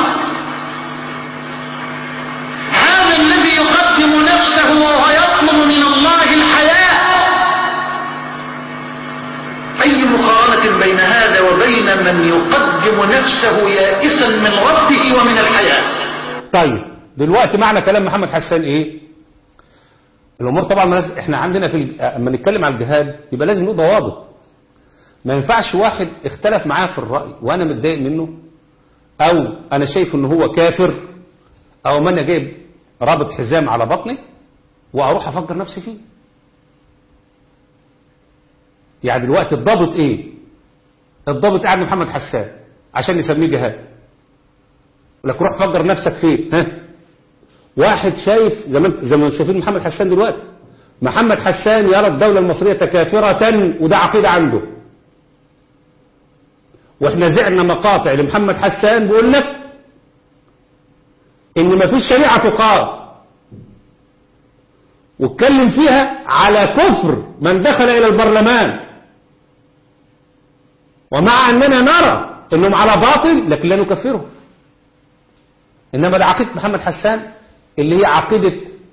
هذا الذي يقدم نفسه وهو يطلب من الله الحياة أي مقارنة بين هذا وبين من يقدم نفسه يائسا من ربه ومن الحياة طيب دلوقتي معنى كلام محمد حسان ايه الامور طبعا ملاز... احنا عندنا في الج... اما نتكلم عن الجهاد يبقى لازم له ضوابط ما ينفعش واحد اختلف معاه في الرأي وانا متضايق منه او انا شايف ان هو كافر او ما انا جايب رابط حزام على بطني واروح افكر نفسي فيه يعني دلوقتي الضابط ايه الضابط قاعد محمد حسان عشان نسميه جهاد لك روح فجر نفسك فين ها واحد شايف زي ما انت- زي ما شايفين محمد حسان دلوقتي محمد حسان يرى الدولة المصرية كافرة وده عقيدة عنده واحنا زعنا مقاطع لمحمد حسان بيقول لك ان ما فيش شريعة تقام واتكلم فيها على كفر من دخل الى البرلمان ومع اننا نرى انهم على باطل لكن لا نكفرهم انما ده عقيدة محمد حسان اللي هي عقيدة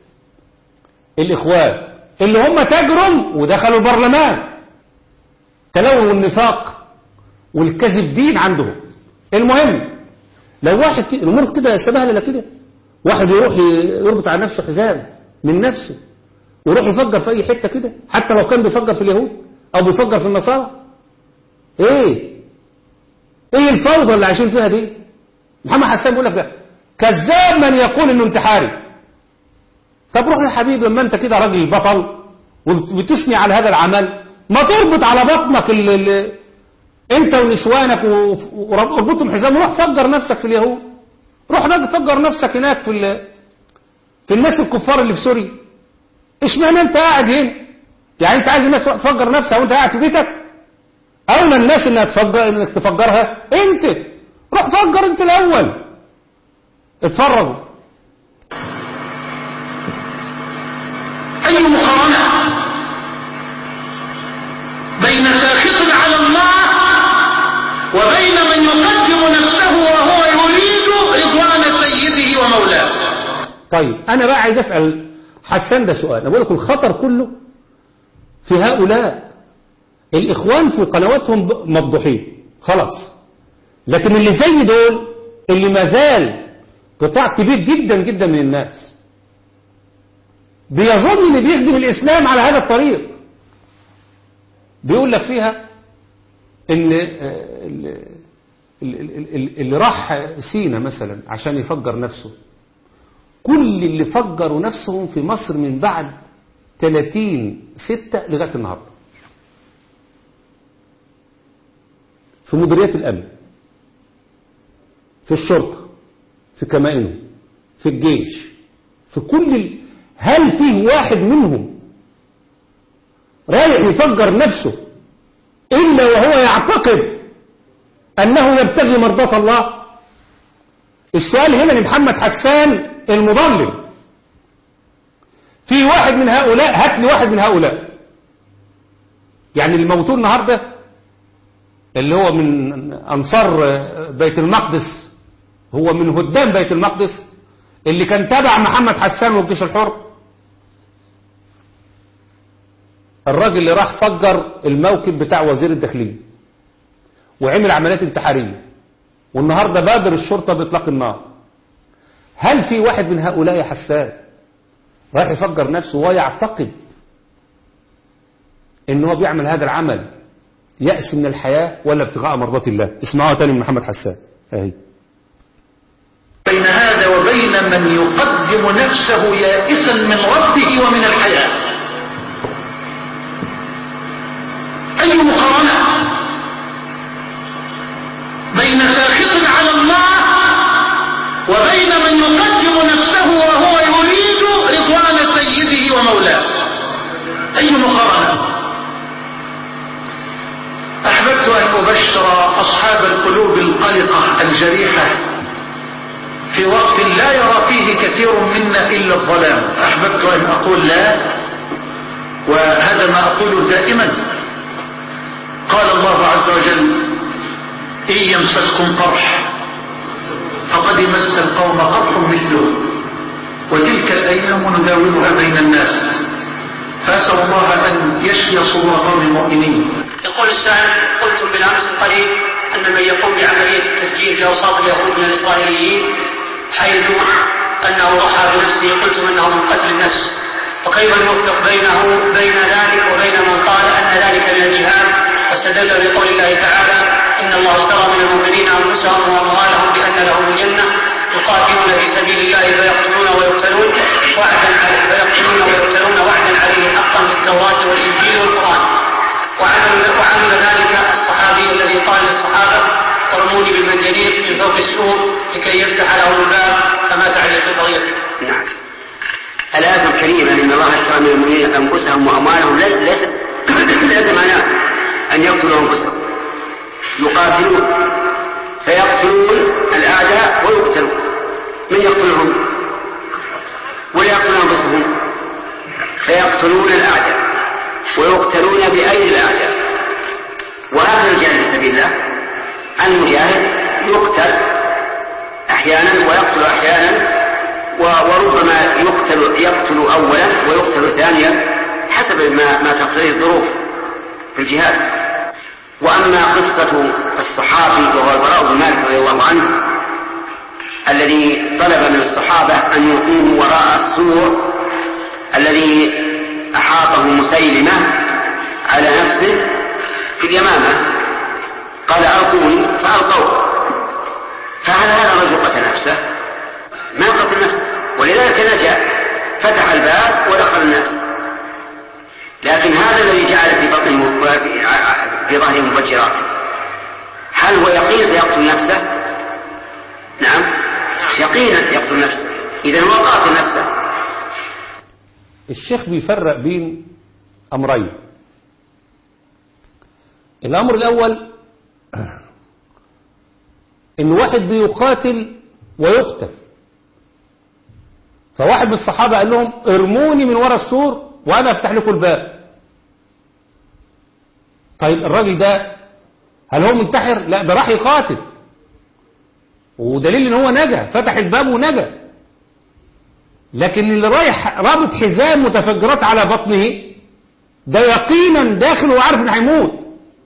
الاخوان اللي هم تجرم ودخلوا البرلمان تلون النفاق والكذب دين عندهم المهم لو واحد كده الامور كده سبهلله كده واحد يروح يربط على نفسه حزام من نفسه ويروح يفجر في اي حته كده حتى لو كان بيفجر في اليهود او بيفجر في النصارى ايه ايه الفوضى اللي عايشين فيها دي محمد حسان بيقول لك ده كذاب من يقول انه انتحاري طب روح يا حبيبي لما انت كده راجل بطل وبتثني على هذا العمل ما تربط على بطنك ال ال انت ونسوانك و- وربطهم حزام وروح فجر نفسك في اليهود روح راجل فجر نفسك هناك في ال- في الناس الكفار اللي في سوريا اشمعنى انت قاعد هنا يعني انت عايز الناس تروح تفجر نفسها وانت قاعد في بيتك اولى الناس انها تفجر انك تفجرها انت روح فجر انت الاول اتفرجوا أي مقارنة بين ساخط على الله وبين من يقدم نفسه وهو يريد رضوان سيده ومولاه طيب انا بقى عايز اسال حسان ده سؤال انا بقول لك الخطر كله في هؤلاء الاخوان في قنواتهم ب- مفضوحين خلاص لكن اللي زي دول اللي ما زال قطاع كبير جدا جدا من الناس بيظن ان بيخدم الاسلام على هذا الطريق بيقول لك فيها ان آه، ال- ال- ال- ال- اللي راح سينا مثلا عشان يفجر نفسه كل اللي فجروا نفسهم في مصر من بعد 30 ستة لغاية النهاردة في مديريات الأمن في الشرطة في كمائنهم في الجيش في كل ال... هل فيه واحد منهم رايح يفجر نفسه إلا وهو يعتقد أنه يبتغي مرضاة الله السؤال هنا لمحمد حسان المضلل في واحد من هؤلاء هات لي واحد من هؤلاء يعني اللي موتوه النهارده اللي هو من انصار بيت المقدس هو من هدام بيت المقدس اللي كان تابع محمد حسان والجيش الحر الراجل اللي راح فجر الموكب بتاع وزير الداخليه وعمل عمليات انتحاريه والنهارده بادر الشرطه باطلاق النار هل في واحد من هؤلاء يا حسان رايح يفجر نفسه ويعتقد ان هو بيعمل هذا العمل يأس من الحياة ولا ابتغاء مرضات الله اسمعوا تاني من محمد حسان اهي بين هذا وبين من يقدم نفسه يائسا من ربه ومن الحياة أي مقارنة بين ساخط على الله وبين من يقدم نفسه وهو يريد رضوان سيده ومولاه أي مقارنة أحببت أن أبشر أصحاب القلوب القلقة الجريحة في وقت لا يرى فيه كثير منا إلا الظلام أحببت أن أقول لا وهذا ما أقوله دائما قال الله عز وجل إن يمسسكم قرح فقد مس القوم قرح مثله وتلك الأيام نداولها بين الناس فأسأل الله أن يشفي صدور قوم المؤمنين يقول السائل قلتم بالامس القريب ان من يقوم بعمليه التفجير في اوساط اليهود من الاسرائيليين حيث أنه ضحى بنفسه قلتم أنه من قتل النفس وكيف نوفق بينه بين ذلك وبين من قال أن ذلك من الجهاد واستدل بقول الله تعالى إن الله اشترى من المؤمنين أنفسهم وأموالهم بأن لهم الجنة يقاتلون في سبيل الله فيقتلون ويقتلون وعدا عليه فيقتلون ويقتلون وعدا عليه حقا في التوراة والإنجيل والقرآن وعمل وعمل ذلك الصحابي الذي قال للصحابة ارموني بالمنجنيق من فوق السور لكي يفتح له الباب فما تعليق قضيته نعم الآية الكريمة إن الله اشترى من المؤمنين أنفسهم وأموالهم ليس ليس ليس معناه أن يقتلوا أنفسهم يقاتلون فيقتلون الأعداء ويقتلون من يقتلهم ولا يقتلون أنفسهم فيقتلون الأعداء ويقتلون بأيدي الأعداء وهذا الجهاد في سبيل الله المجاهد يقتل أحيانا ويقتل أحيانا وربما يقتل يقتل اولا ويقتل ثانيا حسب ما ما تقتضيه الظروف في الجهاد واما قصه الصحابي وهو البراء بن مالك رضي الله عنه الذي طلب من الصحابه ان يقوموا وراء السور الذي احاطه مسيلمه على نفسه في اليمامه قال القوني فالقوه فهل هذا الرجل قتل نفسه ما قتل نفسه ولذلك نجا فتح الباب ودخل الناس لكن هذا الذي جعل في بطنه في ظهره مفجرات هل هو يقين سيقتل نفسه؟ نعم يقينا يقتل نفسه اذا هو قاتل نفسه الشيخ بيفرق بين امرين الامر الاول ان واحد بيقاتل ويقتل فواحد من الصحابة قال لهم ارموني من ورا السور وانا افتح لكم الباب طيب الراجل ده هل هو منتحر لا ده راح يقاتل ودليل ان هو نجا فتح الباب ونجا لكن اللي رايح رابط حزام متفجرات على بطنه ده يقينا داخل وعارف انه هيموت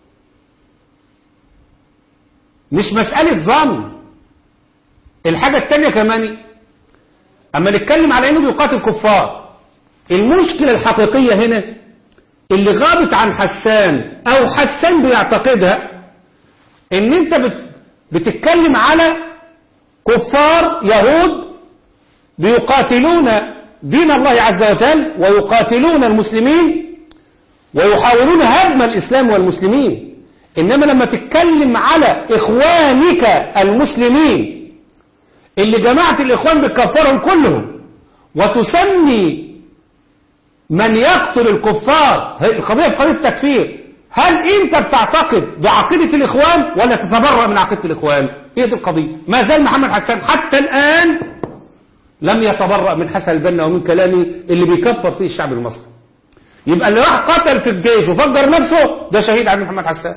مش مسألة ظن الحاجة التانية كمان أما نتكلم على أنه بيقاتل كفار المشكلة الحقيقية هنا اللي غابت عن حسان أو حسان بيعتقدها أن أنت بت بتتكلم على كفار يهود بيقاتلون دين الله عز وجل ويقاتلون المسلمين ويحاولون هدم الإسلام والمسلمين إنما لما تتكلم على إخوانك المسلمين اللي جماعة الإخوان بتكفرهم كلهم وتسمي من يقتل الكفار القضية في قضية التكفير هل أنت بتعتقد بعقيدة الإخوان ولا تتبرأ من عقيدة الإخوان هي دي القضية ما زال محمد حسان حتى الآن لم يتبرأ من حسن البنا ومن كلامه اللي بيكفر فيه الشعب المصري يبقى اللي راح قتل في الجيش وفجر نفسه ده شهيد عبد محمد حسان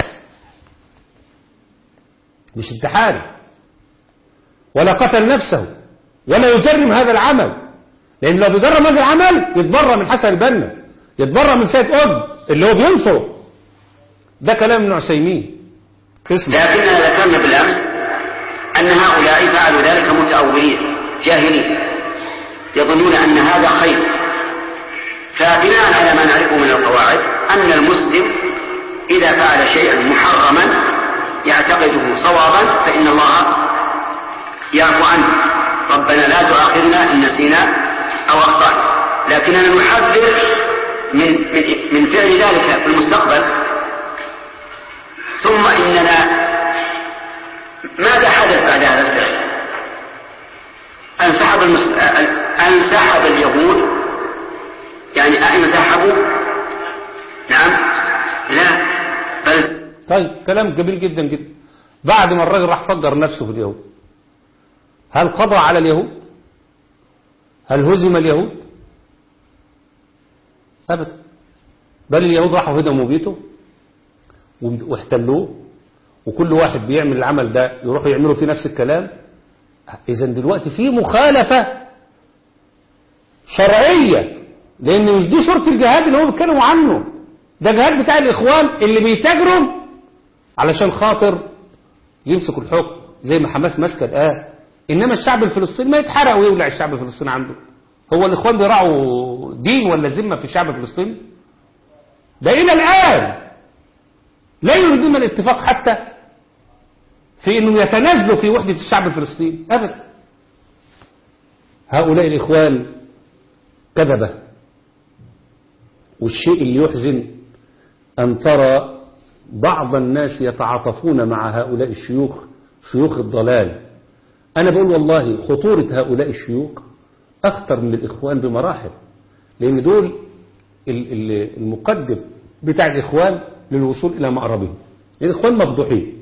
مش انتحاري ولا قتل نفسه ولا يجرم هذا العمل لأن لو بيجرم هذا العمل يتبرى من حسن البنا يتبرى من سيد قطب اللي هو بينصره ده كلام ابن عثيمين اسمع لكننا ذكرنا بالأمس أن هؤلاء فعلوا ذلك متأولين جاهلين يظنون أن هذا خير فبناء على ما نعرفه من القواعد أن المسلم إذا فعل شيئا محرما يعتقده صوابا فإن الله يعفو عنه ربنا لا تؤاخذنا إن نسينا أو أخطأنا لكننا نحذر من من من فعل ذلك في المستقبل ثم إننا ماذا حدث بعد هذا الفعل؟ انسحب المس... انسحب اليهود يعني انسحبوا نعم لا بل طيب كلام جميل جدا جدا بعد ما الراجل راح فجر نفسه في اليهود هل قضى على اليهود هل هزم اليهود ابدا بل اليهود راحوا هدموا بيته واحتلوه وكل واحد بيعمل العمل ده يروحوا يعملوا فيه نفس الكلام اذا دلوقتي في مخالفة شرعية لان مش دي صورة الجهاد اللي هو بيتكلموا عنه ده جهاد بتاع الاخوان اللي بيتاجروا علشان خاطر يمسكوا الحكم زي ما حماس ماسكه الان إنما الشعب الفلسطيني ما يتحرق ويولع الشعب الفلسطيني عنده هو الإخوان بيراعوا دين ولا ذمة في الشعب الفلسطيني ده إلى الآن لا يريدون الاتفاق حتى في أنه يتنازلوا في وحدة الشعب الفلسطيني أبدا هؤلاء الإخوان كذبة والشيء اللي يحزن أن ترى بعض الناس يتعاطفون مع هؤلاء الشيوخ شيوخ الضلال أنا بقول والله خطورة هؤلاء الشيوخ أخطر من الإخوان بمراحل لأن دول المقدم بتاع الإخوان للوصول إلى مأربهم الإخوان مفضوحين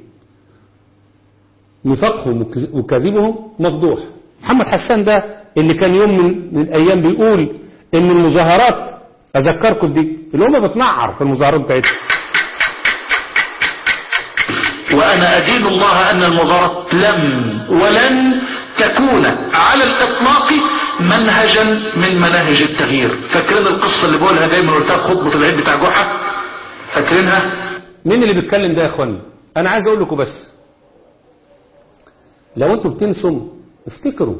نفاقهم وكذبهم مفضوح محمد حسان ده اللي كان يوم من, من الأيام بيقول إن المظاهرات أذكركم دي اللي هم بتنعر في المظاهرات بتاعتهم وأنا أدين الله أن المظاهرات لم ولن تكون على الإطلاق منهجا من مناهج التغيير فاكرين القصة اللي بقولها دايما قلتها في خطبة العيد بتاع جحا فاكرينها مين اللي بيتكلم ده يا اخوانا انا عايز اقول لكم بس لو انتم بتنسوا افتكروا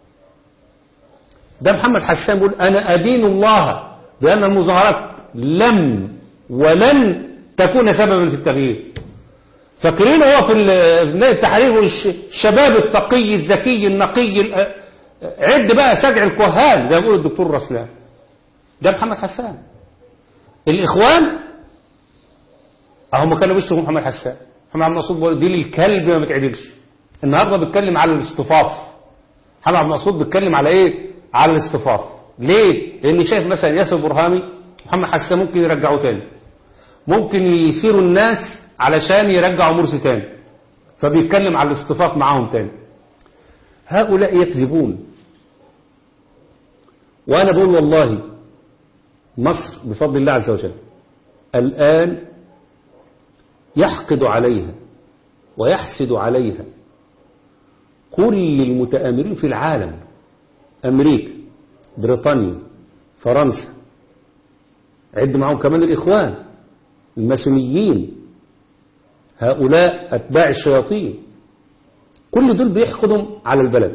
ده محمد حسان بيقول انا ادين الله بان المظاهرات لم ولن تكون سببا في التغيير فاكرين هو في نادي التحرير والشباب التقي الذكي النقي عد بقى سجع الكهان زي ما بيقول الدكتور رسلان ده محمد حسان الاخوان اهم كانوا بيشتموا محمد حسان محمد عبد المقصود بيقول دي للكلب ما بتعدلش النهارده بيتكلم على الاصطفاف محمد عبد المقصود بيتكلم على ايه على الاصطفاف ليه لان شايف مثلا ياسر برهامي محمد حسان ممكن يرجعوه تاني ممكن يسيروا الناس علشان يرجعوا مرسي تاني فبيتكلم على الاصطفاف معاهم تاني هؤلاء يكذبون وأنا بقول والله مصر بفضل الله عز وجل الآن يحقد عليها ويحسد عليها كل المتآمرين في العالم أمريكا بريطانيا فرنسا عد معهم كمان الإخوان الماسونيين هؤلاء أتباع الشياطين كل دول بيحقدوا على البلد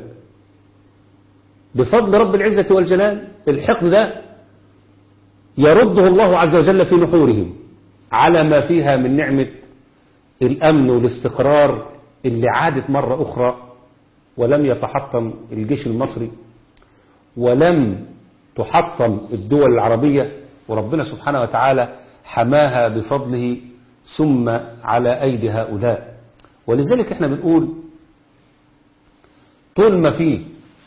بفضل رب العزة والجلال الحقد ده يرده الله عز وجل في نحورهم على ما فيها من نعمة الأمن والاستقرار اللي عادت مرة أخرى ولم يتحطم الجيش المصري ولم تحطم الدول العربية وربنا سبحانه وتعالى حماها بفضله ثم على أيدي هؤلاء ولذلك احنا بنقول طول ما فيه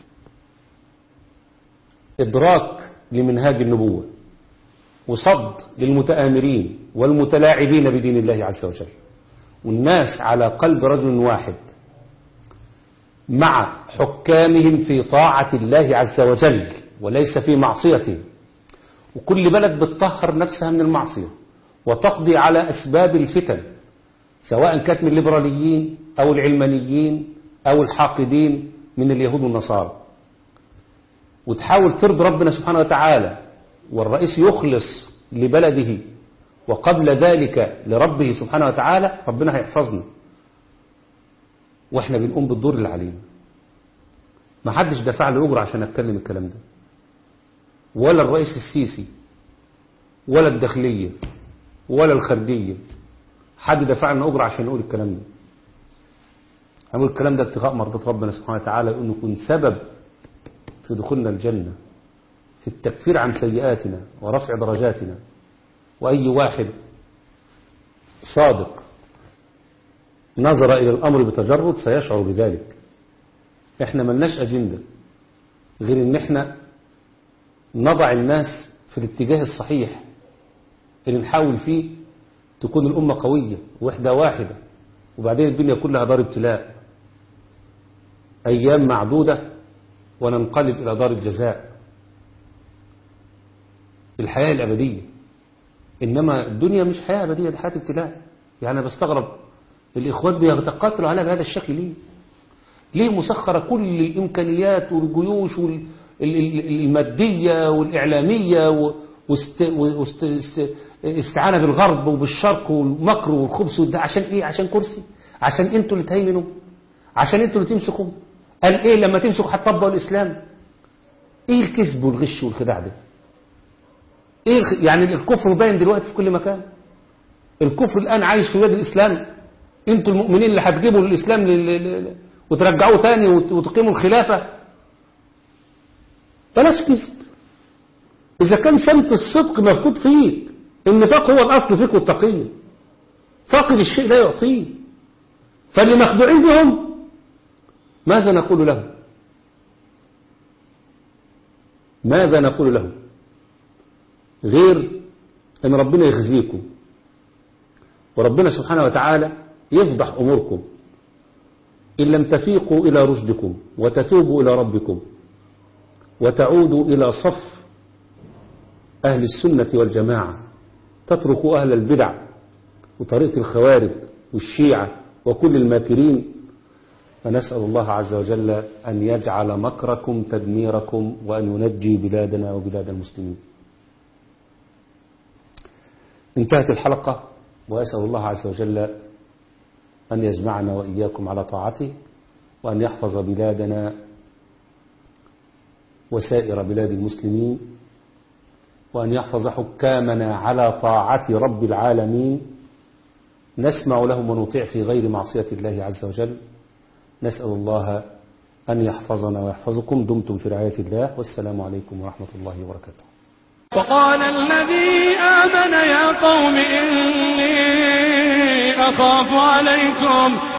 إدراك لمنهاج النبوة وصد للمتآمرين والمتلاعبين بدين الله عز وجل والناس على قلب رجل واحد مع حكامهم في طاعة الله عز وجل وليس في معصيته وكل بلد بتطهر نفسها من المعصية وتقضي على أسباب الفتن سواء كانت من الليبراليين أو العلمانيين أو الحاقدين من اليهود والنصارى وتحاول ترضي ربنا سبحانه وتعالى والرئيس يخلص لبلده وقبل ذلك لربه سبحانه وتعالى ربنا هيحفظنا واحنا بنقوم بالدور اللي علينا ما حدش دفع لي اجر عشان اتكلم الكلام ده ولا الرئيس السيسي ولا الداخليه ولا الخارجيه حد دفع لنا اجر عشان نقول الكلام ده هنقول الكلام ده ابتغاء مرضات ربنا سبحانه وتعالى انه يكون سبب في دخولنا الجنه في التكفير عن سيئاتنا ورفع درجاتنا واي واحد صادق نظر إلى الأمر بتجرد سيشعر بذلك احنا ملناش أجندة غير ان احنا نضع الناس في الاتجاه الصحيح اللي نحاول فيه تكون الأمة قوية وحدة واحدة وبعدين الدنيا كلها دار ابتلاء أيام معدودة وننقلب إلى دار الجزاء الحياة الأبدية إنما الدنيا مش حياة أبدية دي حياة ابتلاء يعني أنا بستغرب الإخوان بيتقاتلوا على بهذا الشكل ليه ليه مسخرة كل الإمكانيات والجيوش المادية والإعلامية واستعانة بالغرب وبالشرق والمكر والخبث والده عشان إيه عشان كرسي عشان أنتوا اللي تهيمنوا عشان أنتوا اللي تمسكوا قال ايه لما تمسكوا هتطبقوا الاسلام ايه الكذب والغش والخداع ده ايه الخ... يعني الكفر باين دلوقتي في كل مكان الكفر الان عايش في بلاد الاسلام انتوا المؤمنين اللي هتجيبوا الاسلام ل... ل... ل... وترجعوه تاني وت... وتقيموا الخلافه بلاش كذب اذا كان سمت الصدق مفقود فيك النفاق هو الاصل فيك والتقيه فاقد الشيء لا يعطيه فاللي مخدوعين بهم ماذا نقول لهم ماذا نقول لهم غير ان ربنا يخزيكم وربنا سبحانه وتعالى يفضح اموركم ان لم تفيقوا الى رشدكم وتتوبوا الى ربكم وتعودوا الى صف اهل السنه والجماعه تتركوا اهل البدع وطريقه الخوارج والشيعه وكل الماكرين فنسأل الله عز وجل أن يجعل مكركم تدميركم وأن ينجي بلادنا وبلاد المسلمين انتهت الحلقة وأسأل الله عز وجل أن يجمعنا وإياكم على طاعته وأن يحفظ بلادنا وسائر بلاد المسلمين وأن يحفظ حكامنا على طاعة رب العالمين نسمع لهم ونطيع في غير معصية الله عز وجل نسأل الله أن يحفظنا ويحفظكم دمتم في رعاية الله والسلام عليكم ورحمة الله وبركاته وقال الذي آمن يا قوم إني أخاف عليكم